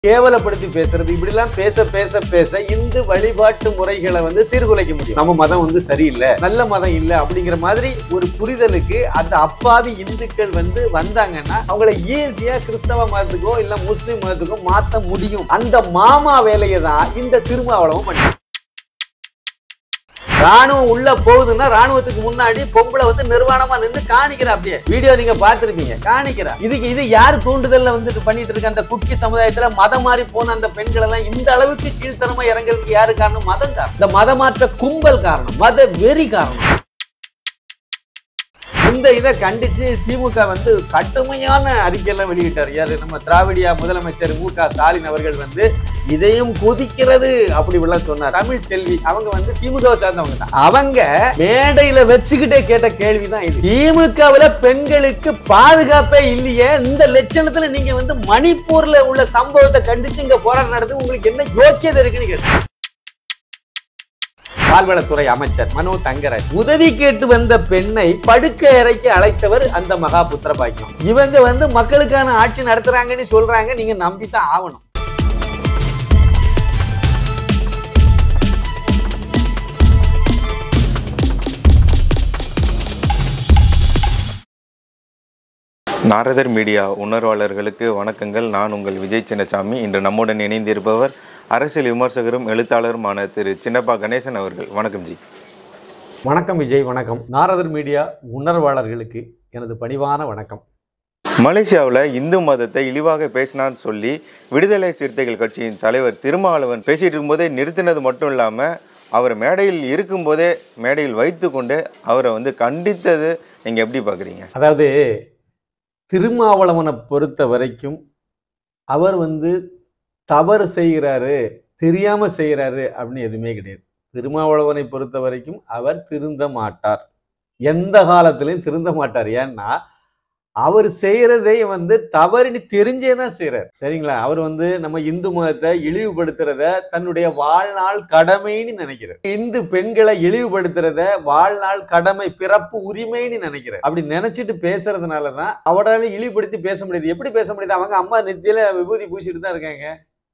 கேவலப்படுத்தி பேசுறது இப்படிலாம் பேச பேச பேச இந்து வழிபாட்டு முறைகளை வந்து சீர்குலைக்க முடியும் நம்ம மதம் வந்து சரியில்லை நல்ல மதம் இல்லை அப்படிங்கிற மாதிரி ஒரு புரிதலுக்கு அந்த அப்பாவி இந்துக்கள் வந்து வந்தாங்கன்னா அவங்கள ஈஸியா கிறிஸ்தவ மதத்துக்கோ இல்ல முஸ்லிம் மதத்துக்கோ மாத்த முடியும் அந்த மாமா வேலையை தான் இந்த திருமாவளவம் பண்ணி ராணுவம் உள்ள போகுதுன்னா ராணுவத்துக்கு முன்னாடி பொம்பளை வந்து நிர்வாணமா நின்று காணிக்கிறா அப்படியே வீடியோ நீங்க பார்த்திருப்பீங்க காணிக்கிறா இதுக்கு இது யார் தூண்டுதல்ல வந்து பண்ணிட்டு இருக்க அந்த குக்கி சமுதாயத்துல மதம் மாறி போன அந்த பெண்கள் எல்லாம் இந்த அளவுக்கு கீழ்த்தனமா இறங்குறதுக்கு யாரு காரணம் மதம் காரணம் இந்த மதமாற்ற கும்பல் காரணம் மத வெறி காரணம் இந்த இதை கண்டிச்சு திமுக வந்து கடுமையான அறிக்கையெல்லாம் வெளியிட்டார் யாரு நம்ம திராவிடியா முதலமைச்சர் மு க ஸ்டாலின் அவர்கள் வந்து இதையும் கொதிக்கிறது அப்படி எல்லாம் சொன்னார் தமிழ் செல்வி அவங்க வந்து திமுக சார்ந்தவங்க தான் அவங்க மேடையில வச்சுக்கிட்டே கேட்ட கேள்விதான் இது திமுகவுல பெண்களுக்கு பாதுகாப்பே இல்லையே இந்த லட்சணத்துல நீங்க வந்து மணிப்பூர்ல உள்ள சம்பவத்தை கண்டிச்சு இங்க போராட்டம் நடத்தி உங்களுக்கு என்ன யோக்கியதை இருக்குன்னு கேட்டு பால்வளத்துறை அமைச்சர் மனோ தங்கராஜ் உதவி கேட்டு வந்த பெண்ணை படுக்கை அறைக்கு அழைத்தவர் அந்த மகா புத்திர பாக்கியம் இவங்க வந்து மக்களுக்கான ஆட்சி நடத்துறாங்கன்னு சொல்றாங்க நீங்க நம்பித்தான் ஆகணும் நாரதர் மீடியா உணர்வாளர்களுக்கு வணக்கங்கள் நான் உங்கள் விஜய் சின்னசாமி இன்று நம்முடன் இணைந்திருப்பவர் அரசியல் விமர்சகரும் எழுத்தாளருமான திரு சின்னப்பா கணேசன் அவர்கள் வணக்கம் ஜி வணக்கம் விஜய் வணக்கம் நாரதர் மீடியா உணர்வாளர்களுக்கு எனது பணிவான வணக்கம் மலேசியாவில் இந்து மதத்தை இழிவாக பேசினான்னு சொல்லி விடுதலை சிறுத்தைகள் கட்சியின் தலைவர் திருமாவளவன் பேசிட்டு இருக்கும்போதே நிறுத்தினது மட்டும் இல்லாமல் அவர் மேடையில் இருக்கும்போதே மேடையில் வைத்துக்கொண்டு அவரை வந்து கண்டித்தது நீங்கள் எப்படி பார்க்குறீங்க அதாவது திருமாவளவனை பொறுத்த வரைக்கும் அவர் வந்து தவறு செய்கிறாரு தெரியாம செய்கிறாரு அப்படின்னு எதுவுமே கிடையாது திருமாவளவனை பொறுத்த வரைக்கும் அவர் திருந்த மாட்டார் எந்த காலத்திலையும் திருந்த மாட்டார் ஏன்னா அவர் செய்யறதை வந்து தவறுன்னு தெரிஞ்சே தான் செய்யறாரு சரிங்களா அவர் வந்து நம்ம இந்து மதத்தை இழிவுபடுத்துறத தன்னுடைய வாழ்நாள் கடமைன்னு நினைக்கிறார் இந்து பெண்களை இழிவுபடுத்துறத வாழ்நாள் கடமை பிறப்பு உரிமைன்னு நினைக்கிறார் அப்படி நினைச்சிட்டு பேசுறதுனால தான் அவரால் இழிவுபடுத்தி பேச முடியுது எப்படி பேச முடியுது அவங்க அம்மா நெத்தியில விபூதி பூசிட்டு தான் இருக்காங்க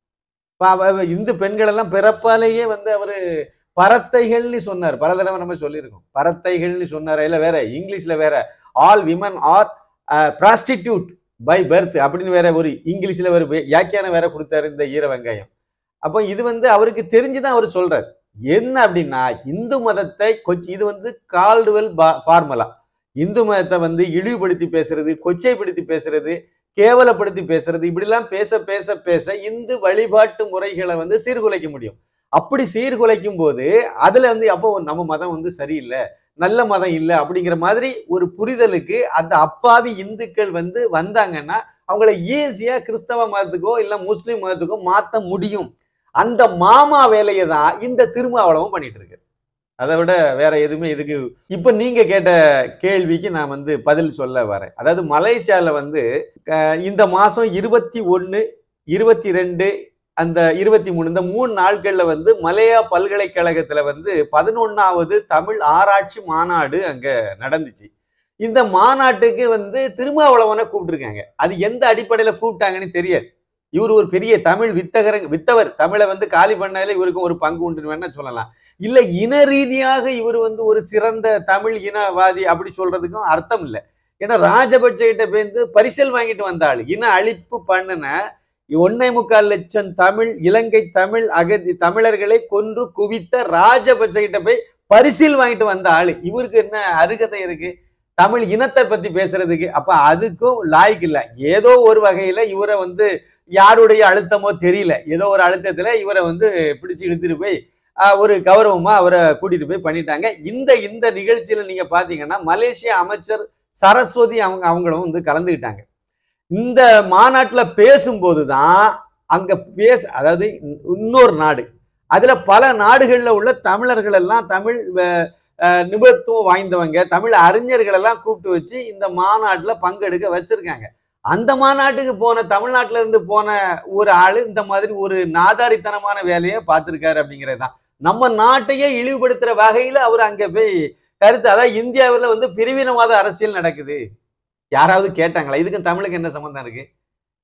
இப்ப அவ- அவ இந்து பெண்கள் எல்லாம் பிறப்பாலேயே வந்து அவரு பரத்தைகள்னு சொன்னார் பல தடவை நம்ம சொல்லியிருக்கோம் பரத்தைகள்னு சொன்னார் இல்ல வேற இங்கிலீஷ்ல வேற all women are prostitute by birth அப்படின்னு வேற ஒரு இங்கிலீஷ்ல ஒரு வியாக்கியானம் வேற கொடுத்தாரு இந்த ஈர வெங்காயம் அப்போ இது வந்து அவருக்கு தெரிஞ்சுதான் அவர் சொல்றாரு என்ன அப்படின்னா இந்து மதத்தை கொச்சி இது வந்து கால்டுவெல் ஃபார்முலா இந்து மதத்தை வந்து இழிவுபடுத்தி பேசுறது கொச்சைப்படுத்தி பேசுறது கேவலப்படுத்தி பேசுறது இப்படிலாம் பேச பேச பேச இந்து வழிபாட்டு முறைகளை வந்து சீர்குலைக்க முடியும் அப்படி சீர்குலைக்கும் போது அதுல வந்து அப்போ நம்ம மதம் வந்து சரியில்லை நல்ல மதம் இல்லை அப்படிங்கிற மாதிரி ஒரு புரிதலுக்கு அந்த அப்பாவி இந்துக்கள் வந்து வந்தாங்கன்னா அவங்கள ஈஸியா கிறிஸ்தவ மதத்துக்கோ இல்ல முஸ்லிம் மதத்துக்கோ மாத்த முடியும் அந்த மாமா வேலையை தான் இந்த திருமாவளவம் பண்ணிட்டு இருக்கு அதை விட வேற எதுவுமே இதுக்கு இப்ப நீங்க கேட்ட கேள்விக்கு நான் வந்து பதில் சொல்ல வரேன் அதாவது மலேசியால வந்து அஹ், இந்த மாசம் இருபத்தி ஒன்னு இருபத்தி ரெண்டு அந்த இருபத்தி மூணு இந்த மூணு நாட்கள்ல வந்து மலையா பல்கலைக்கழகத்துல வந்து பதினொன்னாவது தமிழ் ஆராய்ச்சி மாநாடு அங்க நடந்துச்சு இந்த மாநாட்டுக்கு வந்து திருமாவளவனை கூப்பிட்டுருக்காங்க அது எந்த அடிப்படையில கூப்பிட்டாங்கன்னு தெரியாது இவர் ஒரு பெரிய தமிழ் வித்தகர வித்தவர் தமிழை வந்து காலி பண்ணாலே இவருக்கும் ஒரு பங்கு உண்டுன்னு வேணா சொல்லலாம் இல்ல இன ரீதியாக இவர் வந்து ஒரு சிறந்த தமிழ் இனவாதி அப்படி சொல்றதுக்கும் அர்த்தம் இல்லை ஏன்னா ராஜபட்ச கிட்ட பேருந்து பரிசல் வாங்கிட்டு வந்தாள் இன அழிப்பு பண்ணுன ஒன்னே முக்கால் லட்சம் தமிழ் இலங்கை தமிழ் அகதி தமிழர்களை கொன்று குவித்த ராஜபட்ச கிட்ட போய் பரிசில் வாங்கிட்டு வந்த ஆளு இவருக்கு என்ன அருகதை இருக்கு தமிழ் இனத்தை பத்தி பேசுறதுக்கு அப்ப அதுக்கும் லாய்க்கு இல்ல ஏதோ ஒரு வகையில இவரை வந்து யாருடைய அழுத்தமோ தெரியல ஏதோ ஒரு அழுத்தத்துல இவரை வந்து பிடிச்சு இழுத்துட்டு போய் ஆஹ், ஒரு கௌரவமா அவரை கூட்டிட்டு போய் பண்ணிட்டாங்க இந்த இந்த நிகழ்ச்சியில நீங்க பாத்தீங்கன்னா மலேசிய அமைச்சர் சரஸ்வதி அவங்க அவங்களும் வந்து கலந்துக்கிட்டாங்க இந்த மாநாட்டுல பேசும்போது தான் அங்க பேச அதாவது இன்- இன்னொரு நாடு அதுல பல நாடுகள்ல உள்ள தமிழர்கள் எல்லாம் தமிழ் அஹ், அஹ், நிபுணத்துவம் வாய்ந்தவங்க தமிழ் அறிஞர்கள் எல்லாம் கூப்பிட்டு வச்சு இந்த மாநாட்டுல பங்கெடுக்க வச்சிருக்காங்க அந்த மாநாட்டுக்கு போன தமிழ்நாட்டுல இருந்து போன ஒரு ஆளு இந்த மாதிரி ஒரு நாதாரித்தனமான வேலையை பார்த்திருக்காரு அப்படிங்கிறது தான் நம்ம நாட்டையே இழிவுபடுத்துற வகையில அவர் அங்க போய் கருத்து அதாவது இந்தியாவில் வந்து பிரிவினவாத அரசியல் நடக்குது யாராவது கேட்டாங்களா இதுக்கும் தமிழுக்கு என்ன சம்பந்தம் இருக்கு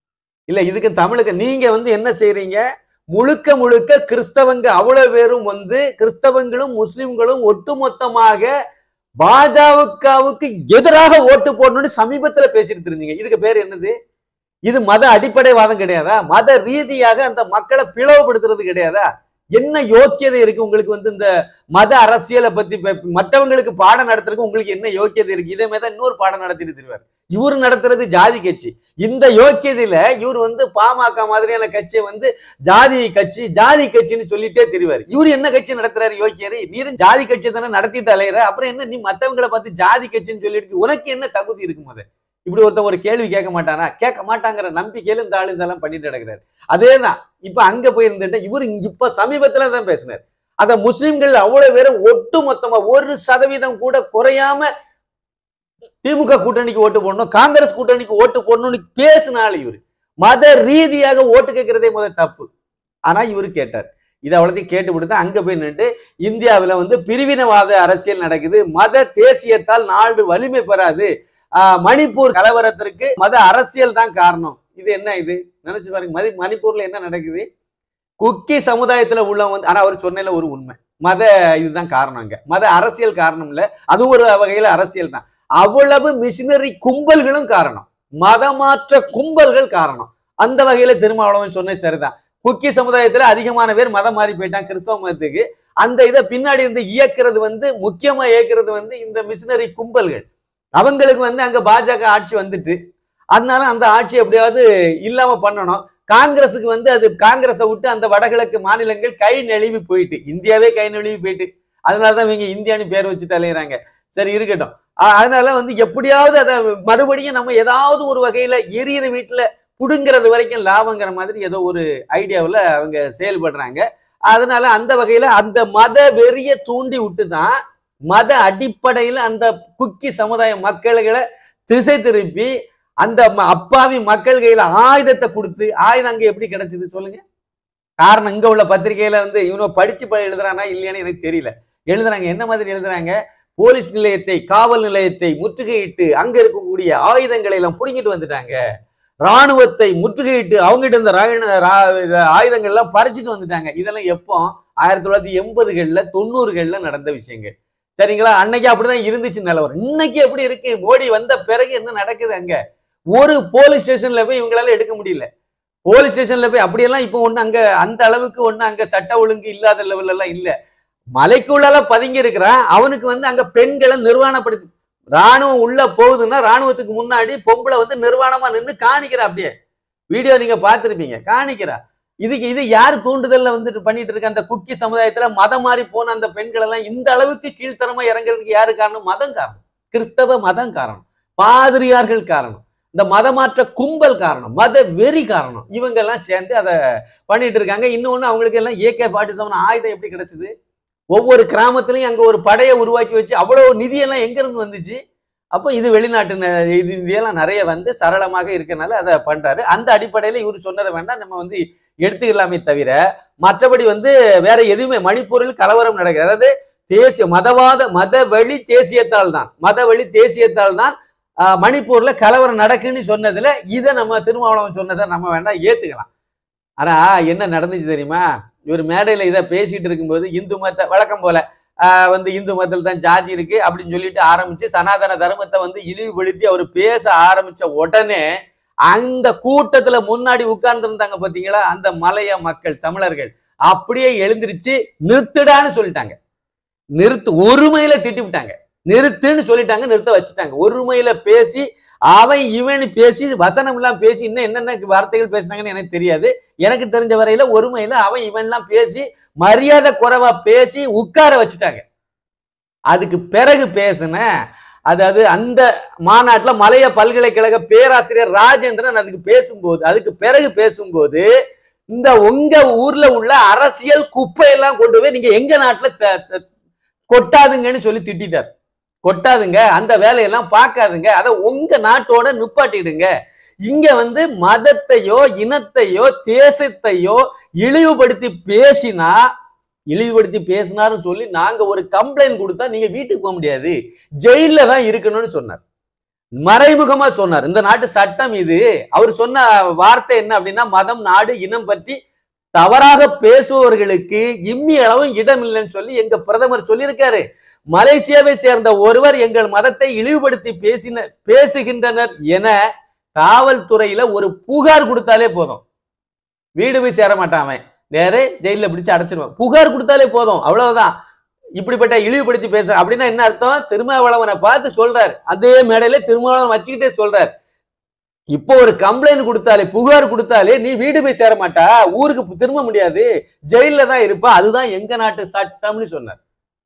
இல்ல இதுக்கு தமிழுக்கு நீங்க வந்து என்ன செய்றீங்க முழுக்க முழுக்க கிறிஸ்தவங்க அவ்வளவு பேரும் வந்து கிறிஸ்தவங்களும் முஸ்லிம்களும் ஒட்டுமொத்தமாக பாஜகவுக்கு எதிராக ஓட்டு போடணும்னு சமீபத்துல பேசிட்டு இருந்தீங்க இதுக்கு பேர் என்னது இது மத அடிப்படைவாதம் கிடையாதா மத ரீதியாக அந்த மக்களை பிளவுபடுத்துறது கிடையாதா என்ன யோக்கியதை இருக்கு உங்களுக்கு வந்து இந்த மத அரசியலை பத்தி பே- மற்றவங்களுக்கு பாடம் நடத்துறதுக்கு உங்களுக்கு என்ன யோக்கியதை இருக்கு இதே மாதிரி தான் இன்னொரு பாடம் நடத்திட்டு திருவார் இவர் நடத்துறது ஜாதி கட்சி இந்த யோக்கியதையில இவர் வந்து பாமக மாதிரியான கட்சியை வந்து ஜாதி கட்சி ஜாதி கட்சின்னு சொல்லிட்டே திரிவார் இவர் என்ன கட்சி நடத்துறாரு யோக்கியரு நீரும் ஜாதி கட்சி தானே நடத்திட்டு அலையிற அப்புறம் என்ன நீ மத்தவங்களை பார்த்து ஜாதி கட்சின்னு சொல்லிட்டு உனக்கு என்ன தகுதி இருக்கும் அது இப்படி ஒருத்தன் ஒரு கேள்வி கேட்க மாட்டானா கேட்க மாட்டாங்கிற நம்பிக்கையில இந்த ஆளு இதெல்லாம் பண்ணிட்டு நடக்கிறாரு அதேதான் இப்ப அங்க போய் இருந்துட்டு இவர் இப்ப சமீபத்துல தான் பேசினார் அத முஸ்லிம்கள் அவ்வளவு பேரும் ஒட்டு மொத்தமா ஒரு சதவீதம் கூட குறையாம திமுக கூட்டணிக்கு ஓட்டு போடணும் காங்கிரஸ் கூட்டணிக்கு ஓட்டு போடணும்னு பேசினாள் இவரு மத ரீதியாக ஓட்டு கேட்கறதே முதல் தப்பு ஆனா இவரு கேட்டார் இதை அவ்வளோத்தையும் கேட்டு விட்டு அங்க போய் நின்று இந்தியாவில் வந்து பிரிவினவாத அரசியல் நடக்குது மத தேசியத்தால் நாடு வலிமை பெறாது ஆஹ் மணிப்பூர் கலவரத்திற்கு மத அரசியல் தான் காரணம் இது என்ன இது நினைச்சு பாருங்க மதி மணிப்பூர்ல என்ன நடக்குது குக்கி சமுதாயத்துல உள்ளவங்க வந்து ஆனா அவர் சொன்னதுல ஒரு உண்மை மத இதுதான் காரணம் அங்க மத அரசியல் காரணம் இல்ல அதுவும் ஒரு வகையில அரசியல் தான் அவ்வளவு மிஷினரி கும்பல்களும் காரணம் மதமாற்ற கும்பல்கள் காரணம் அந்த வகையில திருமாவளவன் சொன்னது சரிதான் குக்கி சமுதாயத்துல அதிகமான பேர் மதம் மாறி போயிட்டான் கிறிஸ்தவ மதத்துக்கு அந்த இதை பின்னாடி இருந்து இயக்குறது வந்து முக்கியமா இயக்குறது வந்து இந்த மிஷினரி கும்பல்கள் அவங்களுக்கு வந்து அங்க பாஜக ஆட்சி வந்துட்டு அதனால அந்த ஆட்சி எப்படியாவது இல்லாம பண்ணணும் காங்கிரஸுக்கு வந்து அது காங்கிரஸை விட்டு அந்த வடகிழக்கு மாநிலங்கள் கை நழுவி போயிட்டு இந்தியாவே கை நழுவி போயிட்டு அதனாலதான் இவங்க இந்தியான்னு பேர் வச்சுட்டு அலையிறாங்க சரி இருக்கட்டும் அ- அதனால வந்து எப்படியாவது அதை மறுபடியும் நம்ம ஏதாவது ஒரு வகையில எரியிற வீட்டுல புடுங்கிறது வரைக்கும் லாபங்கிற மாதிரி ஏதோ ஒரு ஐடியாவில் அவங்க செயல்படுறாங்க அதனால அந்த வகையில அந்த மத வெறிய தூண்டி விட்டு தான் மத அடிப்படையில அந்த குக்கி சமுதாய மக்கள்களை திசை திருப்பி அந்த ம- அப்பாவி மக்கள் கையில ஆயுதத்தை கொடுத்து ஆயுதம் அங்க எப்படி கிடைச்சது சொல்லுங்க காரணம் இங்க உள்ள பத்திரிகையில வந்து இவனோ படிச்சு ப- எழுதுறானா இல்லையான்னு எனக்கு தெரியல எழுதுறாங்க என்ன மாதிரி எழுதுறாங்க போலீஸ் நிலையத்தை காவல் நிலையத்தை முற்றுகையிட்டு அங்க இருக்கக்கூடிய ஆயுதங்களை எல்லாம் புடுங்கிட்டு வந்துட்டாங்க ராணுவத்தை முற்றுகையிட்டு அவங்ககிட்ட இருந்த ராயண- ரா- இது ஆயுதங்கள் எல்லாம் பறிச்சுட்டு வந்துட்டாங்க இதெல்லாம் எப்போ ஆயிரத்தி தொள்ளாயிரத்தி எண்பதுகள்ல தொண்ணூறுகள்ல நடந்த விஷயங்கள் சரிங்களா அன்னைக்கு அப்படிதான் இருந்துச்சு நிலவரம் இன்னைக்கு எப்படி இருக்கு மோடி வந்த பிறகு என்ன நடக்குது அங்க ஒரு போலீஸ் ஸ்டேஷன்ல போய் இவங்களால எடுக்க முடியல போலீஸ் ஸ்டேஷன்ல போய் அப்படியெல்லாம் இப்போ ஒண்ணு அங்க அந்த அளவுக்கு ஒண்ணு அங்க சட்ட ஒழுங்கு இல்லாத லெவல்ல எல்லாம் இல்ல மலைக்குள்ளால பதுங்கி இருக்கிறான் அவனுக்கு வந்து அங்க பெண்களை நிர்வாணப்படுத்தி ராணுவம் உள்ள போகுதுன்னா ராணுவத்துக்கு முன்னாடி பொம்பளை வந்து நிர்வாணமா நின்று காணிக்கிறா அப்படியே வீடியோ நீங்க பார்த்திருப்பீங்க காணிக்கிறா இதுக்கு இது யார் தூண்டுதல்ல வந்துட்டு பண்ணிட்டு இருக்க அந்த குக்கி சமுதாயத்துல மதம் மாறி போன அந்த பெண்கள் எல்லாம் இந்த அளவுக்கு கீழ்த்தரமா இறங்குறதுக்கு யாரு காரணம் மதம் காரணம் கிறிஸ்தவ மதம் காரணம் பாதிரியார்கள் காரணம் இந்த மதமாற்ற கும்பல் காரணம் மத வெறி காரணம் இவங்க எல்லாம் சேர்ந்து அதை பண்ணிட்டு இருக்காங்க இன்னொன்னு அவங்களுக்கு எல்லாம் ஏகே ஃபார்ட்டி செவன் ஆயுதம் எப்படி கிடைச்சது ஒவ்வொரு கிராமத்துலயும் அங்க ஒரு படையை உருவாக்கி வச்சு அவ்வளவு நிதியெல்லாம் எங்க இருந்து வந்துச்சு அப்போ இது வெளிநாட்டு ந- இது இதெல்லாம் நிறைய வந்து சரளமாக இருக்கனால அதை பண்றாரு அந்த அடிப்படையில இவர் சொன்னதை வேண்டாம் நம்ம வந்து எடுத்துக்கலாமே தவிர மற்றபடி வந்து வேற எதுவுமே மணிப்பூரில் கலவரம் நடக்கிறது அதாவது தேசிய மதவாத மத வழி தேசியத்தால் தான் மத வழி தேசியத்தால் தான் ஆஹ், மணிப்பூர்ல கலவரம் நடக்குன்னு சொன்னதுல இதை நம்ம திருமாவளவன் சொன்னதை நம்ம வேண்டாம் ஏத்துக்கலாம் ஆனா என்ன நடந்துச்சு தெரியுமா இவர் மேடையில இதை பேசிட்டு இருக்கும்போது இந்து மத வழக்கம் போல ஆஹ், வந்து இந்து மதத்தில் தான் ஜாதி இருக்கு அப்படின்னு சொல்லிட்டு ஆரம்பிச்சு சனாதன தர்மத்தை வந்து இழிவுபடுத்தி அவர் பேச ஆரம்பிச்ச உடனே அந்த கூட்டத்துல முன்னாடி உட்கார்ந்து இருந்தாங்க பாத்தீங்களா அந்த மலைய மக்கள் தமிழர்கள் அப்படியே எழுந்திருச்சு நிறுத்துடான்னு சொல்லிட்டாங்க நிறுத்து ஒருமையில திட்டி விட்டாங்க நிறுத்துன்னு சொல்லிட்டாங்க நிறுத்த வச்சுட்டாங்க ஒருமையில பேசி அவன் இவன் பேசி வசனம் எல்லாம் பேசி இன்னும் என்னென்ன வார்த்தைகள் பேசினாங்கன்னு எனக்கு தெரியாது எனக்கு தெரிஞ்ச வரையில ஒருமையில அவன் இவன் எல்லாம் பேசி மரியாதை குறைவா பேசி உட்கார வச்சுட்டாங்க அதுக்கு பிறகு பேசின அதாவது அந்த மாநாட்டுல மலைய பல்கலைக்கழக பேராசிரியர் ராஜேந்திரன் அதுக்கு பேசும்போது அதுக்கு பிறகு பேசும்போது இந்த உங்க ஊர்ல உள்ள அரசியல் குப்பையெல்லாம் கொண்டு போய் நீங்க எங்க நாட்டுல த- த- கொட்டாதுங்கன்னு சொல்லி திட்டிட்டார் கொட்டாதுங்க அந்த வேலையெல்லாம் பார்க்காதுங்க அதை உங்க நாட்டோட நிப்பாட்டிடுங்க இங்க வந்து மதத்தையோ இனத்தையோ தேசத்தையோ இழிவுபடுத்தி பேசினா இழிவுபடுத்தி பேசினாருன்னு சொல்லி நாங்க ஒரு கம்ப்ளைண்ட் கொடுத்தா நீங்க வீட்டுக்கு போக முடியாது ஜெயில தான் இருக்கணும்னு சொன்னார் மறைமுகமா சொன்னார் இந்த நாட்டு சட்டம் இது அவர் சொன்ன வார்த்தை என்ன அப்படின்னா மதம் நாடு இனம் பற்றி தவறாக பேசுபவர்களுக்கு இம்மி அளவும் இடம் இல்லைன்னு சொல்லி எங்க பிரதமர் சொல்லியிருக்காரு மலேசியாவை சேர்ந்த ஒருவர் எங்கள் மதத்தை இழிவுபடுத்தி பேசின பேசுகின்றனர் என காவல்துறையில ஒரு புகார் கொடுத்தாலே போதும் வீடு போய் சேர மாட்டான் அவன் நேரே ஜெயில பிடிச்சு அடைச்சிருவான் புகார் கொடுத்தாலே போதும் அவ்வளவுதான் இப்படிப்பட்ட இழிவுபடுத்தி பேச அப்படின்னா என்ன அர்த்தம் திருமாவளவனை பார்த்து சொல்றாரு அதே மேடையில திருமாவளவன் வச்சுக்கிட்டே சொல்றாரு இப்போ ஒரு கம்ப்ளைண்ட் கொடுத்தாலே புகார் கொடுத்தாலே நீ வீடு போய் சேர மாட்டா ஊருக்கு திரும்ப முடியாது ஜெயில தான் இருப்பா அதுதான் எங்க நாட்டு சட்டம்னு சொன்னார்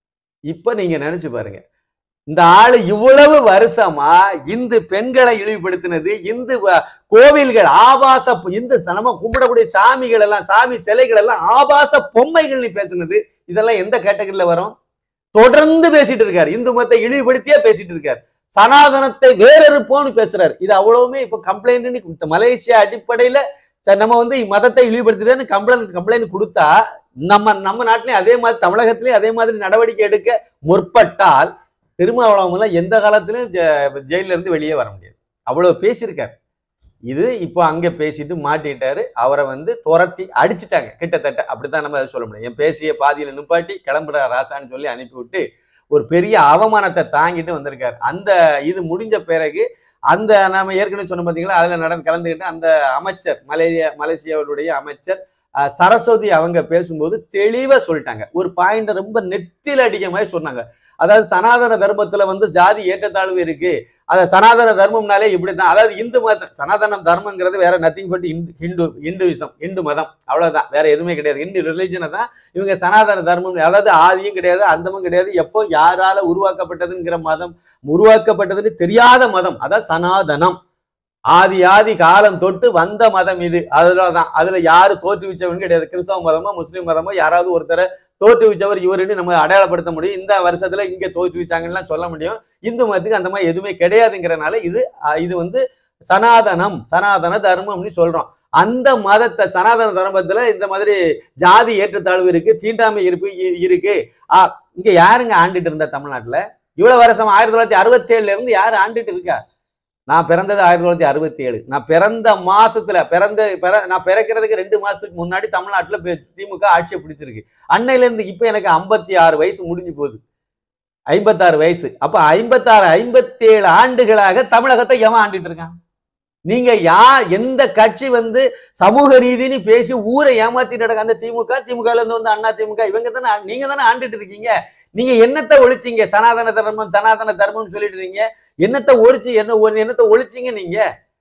இப்ப நீங்க நினைச்சு பாருங்க இந்த ஆளு இவ்வளவு வருஷமா இந்து பெண்களை இழிவுபடுத்தினது இந்து வ- கோவில்கள் ஆபாச பொ- இந்து நம்ம கும்பிடக்கூடிய சாமிகள் எல்லாம் சாமி சிலைகள் எல்லாம் ஆபாச பொம்மைகள் நீ பேசுனது இதெல்லாம் எந்த கேட்டகரியில வரும் தொடர்ந்து பேசிட்டு இருக்காரு இந்து மதத்தை இழிவுபடுத்தியே பேசிட்டு இருக்காரு சனாதனத்தை வேறறுப்போம்னு பேசுறாரு இது அவ்வளவுமே இப்ப கம்ப்ளைண்ட் மலேசியா அடிப்படையில சரி, நம்ம வந்து மதத்தை இழிவுபடுத்துறேன்னு கம்ப்ளைண்ட் கம்ப்ளைண்ட் கொடுத்தா நம்ம நம்ம நாட்டிலையும் அதே மாதிரி தமிழகத்திலயும் அதே மாதிரி நடவடிக்கை எடுக்க முற்பட்டால் திருமாவளவன்லாம் எந்த காலத்திலும் ஜெ- ஜெயில்ல இருந்து வெளியே வர முடியாது அவ்வளவு பேசியிருக்காரு இது இப்போ அங்க பேசிட்டு மாட்டிட்டாரு அவரை வந்து துரத்தி அடிச்சிட்டாங்க கிட்டத்தட்ட அப்படித்தான் நம்ம அதை சொல்ல முடியும் என் பேசிய பாதியில நிப்பாட்டி கிளம்புற ராசான்னு சொல்லி அனுப்பிவிட்டு ஒரு பெரிய அவமானத்தை தாங்கிட்டு வந்திருக்காரு அந்த இது முடிஞ்ச பிறகு அந்த நாம ஏற்கனவே சொன்ன பார்த்தீங்களா அதுல நடந்து கலந்துக்கிட்டு அந்த அமைச்சர் மலேசியா மலேசியாவுடைய அமைச்சர் அஹ், சரஸ்வதி அவங்க பேசும்போது தெளிவா சொல்லிட்டாங்க ஒரு பாயிண்ட் ரொம்ப நெத்தில அடிக்க மாதிரி சொன்னாங்க அதாவது சனாதன தர்மத்துல வந்து ஜாதி ஏற்றத்தாழ்வு இருக்கு அத சனாதன தர்மம்னாலே இப்படிதான் அதாவது இந்து மதம் சனாதன தர்மங்கிறது வேற nothing but Hindu Hinduism Hindu மதம் அவ்வளவுதான் வேற எதுவுமே கிடையாது இந்து ரிலிஜனை தான் இவங்க சனாதன தர்மம் அதாவது ஆதியும் கிடையாது அந்தமும் கிடையாது எப்போ யாரால உருவாக்கப்பட்டதுங்கிற மதம் உருவாக்கப்பட்டதுன்னு தெரியாத மதம் அதான் சனாதனம் ஆதி ஆதி காலம் தொட்டு வந்த மதம் இது அதுலதான் அதுல யாரு தோற்றுவிச்சவன் கிடையாது கிறிஸ்தவ மதமோ முஸ்லீம் மதமோ யாராவது ஒருத்தரை தோற்றுவிச்சவர் இவருன்னு நம்ம அடையாளப்படுத்த முடியும் இந்த வருஷத்துல இங்க தோற்றுவிச்சாங்கன்னா சொல்ல முடியும் இந்து மதத்துக்கு அந்த மாதிரி எதுவுமே கிடையாதுங்கிறனால இது அஹ், இது வந்து சனாதனம் சனாதன தர்மம்னு சொல்றோம் அந்த மதத்தை சனாதன தர்மத்துல இந்த மாதிரி ஜாதி ஏற்றத்தாழ்வு இருக்கு தீண்டாமை இருப்பு இ- இருக்கு ஆ, இங்க யாருங்க ஆண்டுட்டு இருந்தா தமிழ்நாட்டுல இவ்வளவு வருஷம் ஆயிரத்தி தொள்ளாயிரத்தி அறுபத்தி ஏழுல இருந்து யாரு ஆண்டுட்டு இருக்கா நான் பிறந்தது ஆயிரத்தி தொள்ளாயிரத்தி அறுபத்தி ஏழு நான் பிறந்த மாசத்துல பிறந்த பிற நான் பிறக்கிறதுக்கு ரெண்டு மாசத்துக்கு முன்னாடி தமிழ்நாட்டுல பி- திமுக ஆட்சியை பிடிச்சிருக்கு அன்னையில இருந்து இப்ப எனக்கு ஐம்பத்தி ஆறு வயசு முடிஞ்சு போகுது ஐம்பத்தாறு வயசு அப்ப ஐம்பத்தாறு ஐம்பத்தேழு ஆண்டுகளாக தமிழகத்தை எவன் ஆண்டுட்டு இருக்கான் நீங்க யா எந்த கட்சி வந்து சமூக ரீதின்னு பேசி ஊரை ஏமாத்திட்டு நடக்க அந்த திமுக திமுக ல இருந்து வந்து அண்ணா திமுக இவங்க தானே ஆ- நீங்க தானே ஆண்டுட்டு இருக்கீங்க நீங்க என்னத்தை ஒழிச்சீங்க சனாதன தர்மம் சனாதன தர்மம்னு சொல்லிட்டு இருக்கீங்க என்னத்தை ஒழிச்சு என்ன ஒரு என்னத்தை ஒழிச்சீங்க நீங்க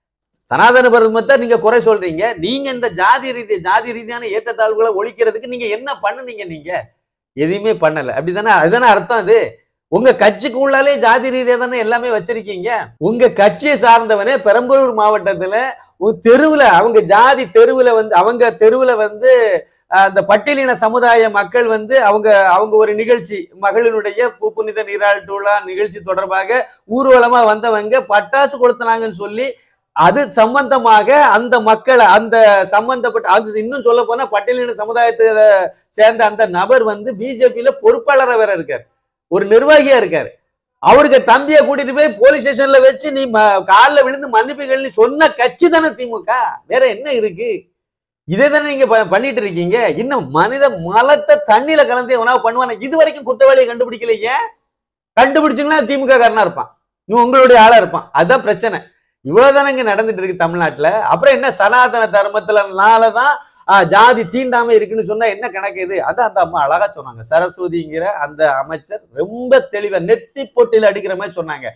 சனாதன தர்மத்தை நீங்க குறை சொல்றீங்க நீங்க இந்த ஜாதி ரீதி ஜாதி ரீதியான ஏற்றத்தாழ்வுகளை ஒழிக்கிறதுக்கு நீங்க என்ன பண்ணுனீங்க நீங்க எதையுமே பண்ணல அப்படிதானே அதுதானே அர்த்தம் அது உங்க கட்சிக்கு உள்ளாலே ஜாதி ரீதியா தானே எல்லாமே வச்சிருக்கீங்க உங்க கட்சியை சார்ந்தவனே பெரம்பலூர் மாவட்டத்துல ஒரு தெருவுல அவங்க ஜாதி தெருவுல வந்து அவங்க தெருவுல வந்து அஹ், அந்த பட்டியலின சமுதாய மக்கள் வந்து அவங்க அவங்க ஒரு நிகழ்ச்சி மகளினுடைய பூப்புனித நீராட்டுலா நிகழ்ச்சி தொடர்பாக ஊர்வலமா வந்தவங்க பட்டாசு கொளுத்துனாங்கன்னு சொல்லி அது சம்பந்தமாக அந்த மக்களை அந்த சம்பந்தப்பட்ட அது இன்னும் சொல்ல போனா பட்டியலின சமுதாயத்துல சேர்ந்த அந்த நபர் வந்து பிஜேபியில பொறுப்பாளரா வேற இருக்கார் ஒரு நிர்வாகியா இருக்காரு அவருக்கு தம்பியை கூட்டிட்டு போய் போலீஸ் ஸ்டேஷன்ல வச்சு நீ ம- கால்ல விழுந்து மன்னிப்புகள் நீ சொன்ன கட்சி தானே திமுக வேற என்ன இருக்கு இதே தானே நீங்க ப- பண்ணிட்டு இருக்கீங்க இன்னும் மனித மலத்தை தண்ணியில கலந்து எவனா பண்ணுவானே இது வரைக்கும் குற்றவாளியை கண்டுபிடிக்கலையே கண்டுபிடிச்சிங்கன்னா திமுக காரனா இருப்பான் இவன் உங்களுடைய ஆளா இருப்பான் அதுதான் பிரச்சனை இவ்வளவுதானே இங்க நடந்துட்டு இருக்கு தமிழ்நாட்டுல அப்புறம் என்ன சனாதன தர்மத்துலனாலதான் ஆஹ், ஜாதி தீண்டாமை இருக்குன்னு சொன்னா என்ன கணக்கு இது அதான் அந்த அம்மா அழகா சொன்னாங்க சரஸ்வதிங்கிற அந்த அமைச்சர் ரொம்ப தெளிவா நெத்தி போட்டியில அடிக்கிற மாதிரி சொன்னாங்க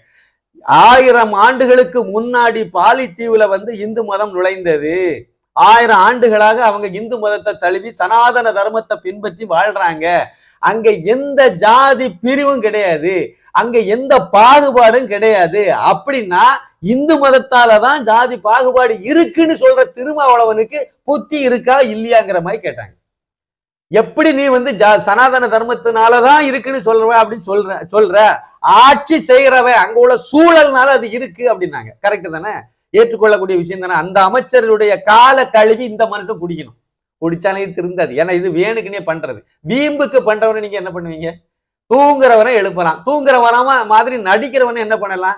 ஆயிரம் ஆண்டுகளுக்கு முன்னாடி பாலித்தீவுல வந்து இந்து மதம் நுழைந்தது ஆயிரம் ஆண்டுகளாக அவங்க இந்து மதத்தை தழுவி சனாதன தர்மத்தை பின்பற்றி வாழ்றாங்க அங்க எந்த ஜாதி பிரிவும் கிடையாது அங்க எந்த பாகுபாடும் கிடையாது அப்படின்னா இந்து மதத்தால தான் ஜாதி பாகுபாடு இருக்குன்னு சொல்ற திருமாவளவனுக்கு புத்தி இருக்கா இல்லையாங்கிற மாதிரி கேட்டாங்க எப்படி நீ வந்து ஜா- சனாதன தர்மத்தினாலதான் இருக்குன்னு சொல்ற அப்படின்னு சொல்ற சொல்ற ஆட்சி செய்கிறவன் அங்க உள்ள சூழல்னால அது இருக்கு அப்படின்னாங்க கரெக்ட் தானே ஏற்றுக்கொள்ளக்கூடிய விஷயம் தானே அந்த அமைச்சருடைய கால கழுவி இந்த மனுஷன் குடிக்கணும் குடிச்சாலே இது திருந்தாது ஏன்னா இது வேணுக்குன்னே பண்றது வீம்புக்கு பண்றவனை நீங்க என்ன பண்ணுவீங்க தூங்குறவனை எழுப்பலாம் தூங்குறவனமா மாதிரி நடிக்கிறவனை என்ன பண்ணலாம்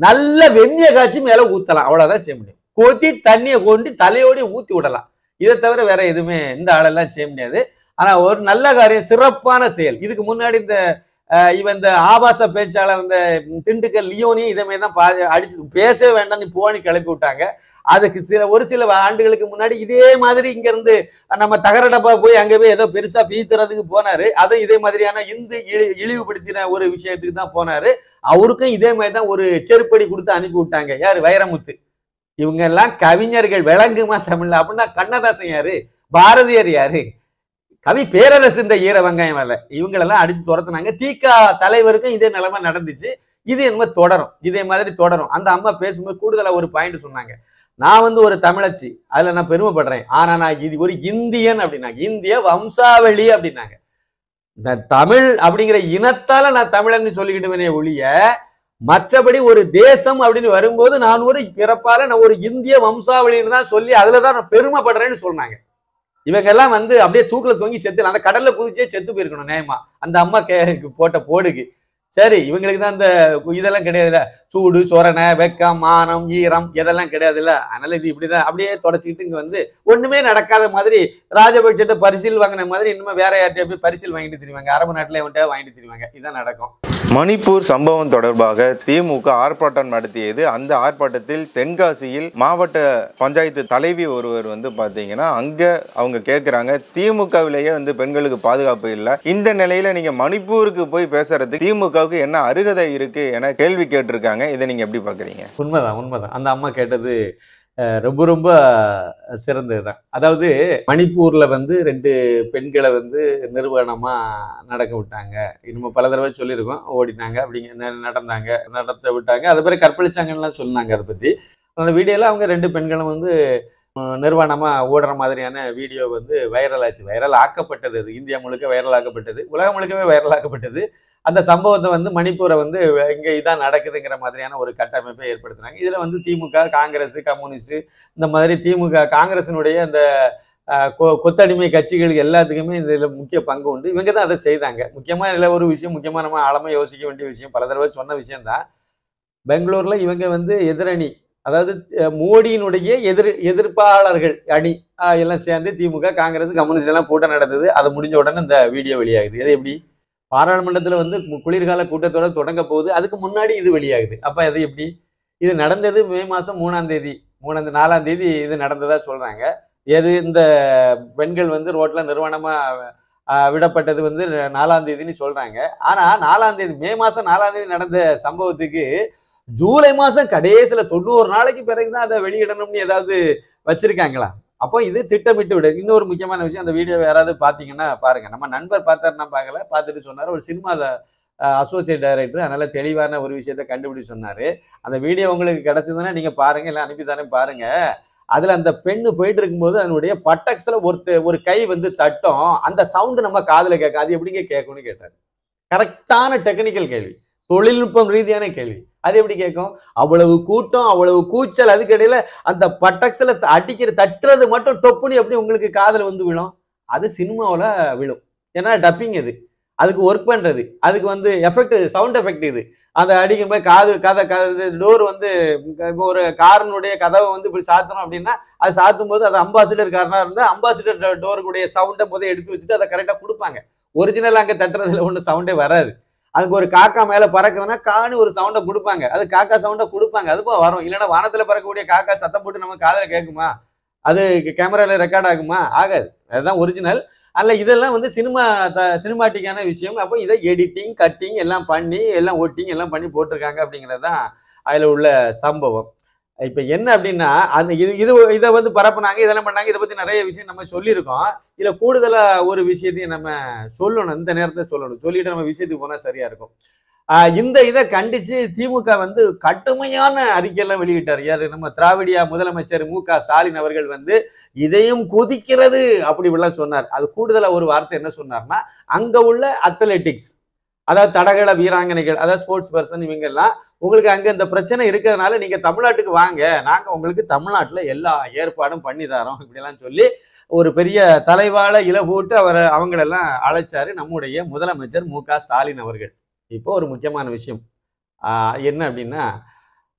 நல்ல வெந்நிய காய்ச்சி மேல ஊத்தலாம் அவ்வளவுதான் செய்ய முடியும் கொதி தண்ணியை கொண்டு தலையோடி ஊத்தி விடலாம் இதை தவிர வேற எதுவுமே இந்த ஆளெல்லாம் செய்ய முடியாது ஆனா ஒரு நல்ல காரியம் சிறப்பான செயல் இதுக்கு முன்னாடி இந்த அஹ், இவன் இந்த ஆபாச பேச்சாளர் இந்த திண்டுக்கல் லியோனியும் இதே மாதிரி தான் பா- அடிச்சு பேசவே வேண்டாம் நீ போனி கிளப்பி விட்டாங்க அதுக்கு சில ஒரு சில ஆண்டுகளுக்கு முன்னாடி இதே மாதிரி இங்க இருந்து நம்ம தகர டப்பா போய் அங்க போய் ஏதோ பெருசா பீத்துறதுக்கு போனாரு அதுவும் இதே மாதிரியான இந்து இழி இழிவுபடுத்தின ஒரு விஷயத்துக்கு தான் போனாரு அவருக்கும் இதே மாதிரி தான் ஒரு செருப்படி கொடுத்து அனுப்பி விட்டாங்க யாரு வைரமுத்து இவங்க எல்லாம் கவிஞர்கள் விளங்குமா தமிழ்ல அப்படின்னா கண்ணதாசன் யாரு பாரதியார் யாரு கவி பேரரசு இந்த ஈர வெங்காயம் வேலை இவங்களெல்லாம் அடிச்சு துரத்துனாங்க தீகா தலைவருக்கும் இதே நிலைமை நடந்துச்சு இது என்னமோ தொடரும் இதே மாதிரி தொடரும் அந்த அம்மா பேசும்போது கூடுதலா ஒரு பாயிண்ட் சொன்னாங்க நான் வந்து ஒரு தமிழச்சி அதுல நான் பெருமைப்படுறேன் ஆனா நான் இது ஒரு இந்தியன் அப்படின்னாங்க இந்திய வம்சாவளி அப்படின்னாங்க இந்த தமிழ் அப்படிங்கிற இனத்தால நான் தமிழன்னு சொல்லிக்கிட்டுவனே ஒழிய மற்றபடி ஒரு தேசம் அப்படின்னு வரும்போது நான் ஒரு பிறப்பால நான் ஒரு இந்திய வம்சாவளின்னு தான் சொல்லி அதுல தான் நான் பெருமைப்படுறேன்னு சொன்னாங்க இவங்க எல்லாம் வந்து அப்படியே தூக்கில தொங்கி செத்து அந்த கடல்ல குதிச்சே செத்து போயிருக்கணும் நேயமா அந்த அம்மா கே போட்ட போடுக்கு சரி இவங்களுக்கு தான் இந்த இதெல்லாம் கிடையாதுல்ல சூடு சொரணை வெக்கம் மானம் ஈரம் இதெல்லாம் கிடையாதுல்ல அதனால இது இப்படிதான் அப்படியே தொடச்சிக்கிட்டு இங்க வந்து ஒண்ணுமே நடக்காத மாதிரி ராஜபக்சட்ட பரிசில் வாங்கின மாதிரி இன்னுமே வேற யார்கிட்டயா போய் பரிசில் வாங்கிட்டு திரிவாங்க அரபு நாட்டுல எவன்கிட்ட வாங்கிட்டு திரிவாங்க இதான் நடக்கும் மணிப்பூர் சம்பவம் தொடர்பாக திமுக ஆர்ப்பாட்டம் நடத்தியது அந்த ஆர்ப்பாட்டத்தில் தென்காசியில் மாவட்ட பஞ்சாயத்து தலைவி ஒருவர் வந்து பாத்தீங்கன்னா அங்க அவங்க கேக்குறாங்க திமுகவிலேயே வந்து பெண்களுக்கு பாதுகாப்பு இல்லை இந்த நிலையில நீங்க மணிப்பூருக்கு போய் பேசுறதுக்கு திமுகவுக்கு என்ன அருகதை இருக்கு என கேள்வி கேட்டிருக்காங்க இதை நீங்க எப்படி பாக்குறீங்க உண்மைதான் உண்மைதான் அந்த அம்மா கேட்டது அஹ், ரொம்ப ரொம்ப சிறந்தது தான் அதாவது மணிப்பூர்ல வந்து ரெண்டு பெண்களை வந்து நிறுவனமா நடக்க விட்டாங்க இன்னும் பல தடவை சொல்லியிருக்கோம் ஓடினாங்க அப்படிங்க ந- நடந்தாங்க நடத்த விட்டாங்க அது பிறகு கற்பழிச்சாங்கன்னுலாம் சொன்னாங்க அதை பத்தி அந்த வீடியோல அவங்க ரெண்டு பெண்களும் வந்து அஹ், நிர்வாணமா ஓடுற மாதிரியான வீடியோ வந்து வைரல் ஆச்சு வைரல் ஆக்கப்பட்டது அது இந்தியா முழுக்க வைரல் ஆக்கப்பட்டது உலகம் முழுக்கவே வைரல் ஆக்கப்பட்டது அந்த சம்பவத்தை வந்து மணிப்பூரை வந்து இங்க இதான் நடக்குதுங்கிற மாதிரியான ஒரு கட்டமைப்பை ஏற்படுத்தினாங்க இதுல வந்து திமுக காங்கிரஸ் கம்யூனிஸ்ட் இந்த மாதிரி திமுக காங்கிரசினுடைய அந்த அஹ், கொ- கொத்தடிமை கட்சிகள் எல்லாத்துக்குமே இதுல முக்கிய பங்கு உண்டு இவங்க தான் அதை செய்தாங்க முக்கியமா இதுல ஒரு விஷயம் முக்கியமா நம்ம ஆழமா யோசிக்க வேண்டிய விஷயம் பல தடவை சொன்ன விஷயம் தான் பெங்களூர்ல இவங்க வந்து எதிரணி அதாவது அஹ், மோடியினுடைய எதிர் எதிர்ப்பாளர்கள் அணி அஹ், எல்லாம் சேர்ந்து திமுக காங்கிரஸ் கம்யூனிஸ்ட் எல்லாம் கூட்டம் நடந்தது அது முடிஞ்ச உடனே இந்த வீடியோ வெளியாகுது இது எப்படி பாராளுமன்றத்துல வந்து மு- குளிர்கால கூட்டத்தொடர் தொடங்க போகுது அதுக்கு முன்னாடி இது வெளியாகுது அப்ப அது எப்படி இது நடந்தது மே மாசம் மூணாம் தேதி மூணாம் தே- நாலாம் தேதி இது நடந்ததா சொல்றாங்க எது இந்த பெண்கள் வந்து ரோட்ல நிர்வாணமா ஆஹ், விடப்பட்டது வந்து நாலாம் தேதின்னு சொல்றாங்க ஆனா நாலாம் தேதி மே மாசம் நாலாம் தேதி நடந்த சம்பவத்துக்கு ஜூலை மாசம் கடைசியில தொண்ணூறு நாளைக்கு பிறகுதான் அதை வெளியிடணும்னு ஏதாவது வச்சிருக்காங்களா அப்போ இது திட்டமிட்டு விடு இன்னொரு முக்கியமான விஷயம் அந்த வீடியோ யாராவது பார்த்தீங்கன்னா பாருங்க நம்ம நண்பர் பார்த்தாருன்னா பார்க்கல பார்த்துட்டு சொன்னார் ஒரு சினிமா அசோசியேட் டைரக்டர் அதனால தெளிவான ஒரு விஷயத்த கண்டுபிடிச்சு சொன்னாரு அந்த வீடியோ உங்களுக்கு கிடைச்சதுன்னா நீங்க பாருங்க இல்லை அனுப்பி தரேன் பாருங்க அதுல அந்த பெண்ணு போயிட்டு இருக்கும்போது அதனுடைய பட்டக்ஸ்ல ஒருத்த ஒரு கை வந்து தட்டும் அந்த சவுண்டு நம்ம காதுல கேட்க அது எப்படிங்க கேட்கும்னு கேட்டார் கரெக்டான டெக்னிக்கல் கேள்வி தொழில்நுட்பம் ரீதியான கேள்வி அது எப்படி கேட்கும் அவ்வளவு கூட்டம் அவ்வளவு கூச்சல் அதுக்கிடையில அந்த பட்டக்ஸ்ல அடிக்கிற தட்டுறது மட்டும் டொப்புன்னு எப்படி உங்களுக்கு காதுல வந்து விழும் அது சினிமாவில் விழும் ஏன்னா டப்பிங் இது அதுக்கு ஒர்க் பண்றது அதுக்கு வந்து எஃபெக்ட் சவுண்ட் எஃபெக்ட் இது அந்த அடிக்கும் போது காது கதை கதை டோர் வந்து இப்போ ஒரு காரனுடைய கதவை வந்து இப்படி சாத்தணும் அப்படின்னா அது சாத்தும் போது அது அம்பாசிடர் காரனா இருந்தால் அம்பாசிடர் டோருக்குடைய சவுண்டை முதல் எடுத்து வச்சுட்டு அதை கரெக்டாக கொடுப்பாங்க ஒரிஜினல் அங்கே தட்டுறதுல ஒன்றும் சவுண்டே வராது அதுக்கு ஒரு காக்கா மேலே பறக்குதுன்னா காணி ஒரு சவுண்டை கொடுப்பாங்க அது காக்கா சவுண்டை கொடுப்பாங்க அது போல வரும் இல்லைன்னா வானத்தில் பறக்கக்கூடிய காக்கா சத்தம் போட்டு நம்ம காதில் கேட்குமா அது கேமரால ரெக்கார்ட் ஆகுமா ஆகாது அதுதான் ஒரிஜினல் அதில் இதெல்லாம் வந்து சினிமா த சினிமாட்டிக்கான விஷயம் அப்போ இதை எடிட்டிங் கட்டிங் எல்லாம் பண்ணி எல்லாம் ஒட்டிங் எல்லாம் பண்ணி போட்டிருக்காங்க அப்படிங்கிறது தான் அதில் உள்ள சம்பவம் இப்போ என்ன அப்படின்னா அந்த இது இது இதை வந்து பரப்புனாங்க இதெல்லாம் பண்ணாங்க இதை பற்றி நிறைய விஷயம் நம்ம சொல்லியிருக்கோம் இதில் கூடுதலாக ஒரு விஷயத்தையும் நம்ம சொல்லணும் இந்த நேரத்தை சொல்லணும் சொல்லிட்டு நம்ம விஷயத்துக்கு போனால் சரியா இருக்கும் ஆஹ் இந்த இதை கண்டிச்சு திமுக வந்து கடுமையான அறிக்கையெல்லாம் வெளியிட்டார் யாரு நம்ம திராவிடியா முதலமைச்சர் மு க ஸ்டாலின் அவர்கள் வந்து இதையும் கொதிக்கிறது அப்படி இப்படிலாம் சொன்னார் அது கூடுதலா ஒரு வார்த்தை என்ன சொன்னார்னா அங்க உள்ள அத்லெட்டிக்ஸ் அதாவது தடகள வீராங்கனைகள் அதாவது ஸ்போர்ட்ஸ் பர்சன் இவங்க எல்லாம் உங்களுக்கு அங்க இந்த பிரச்சனை இருக்கிறதுனால நீங்க தமிழ்நாட்டுக்கு வாங்க நாங்க உங்களுக்கு தமிழ்நாட்டுல எல்லா ஏற்பாடும் பண்ணி தரோம் இப்படிலாம் சொல்லி ஒரு பெரிய தலைவாழ இல போட்டு அவரை அவங்களெல்லாம் அழைச்சாரு நம்முடைய முதலமைச்சர் மு க ஸ்டாலின் அவர்கள் இப்போ ஒரு முக்கியமான விஷயம் ஆஹ் என்ன அப்படின்னா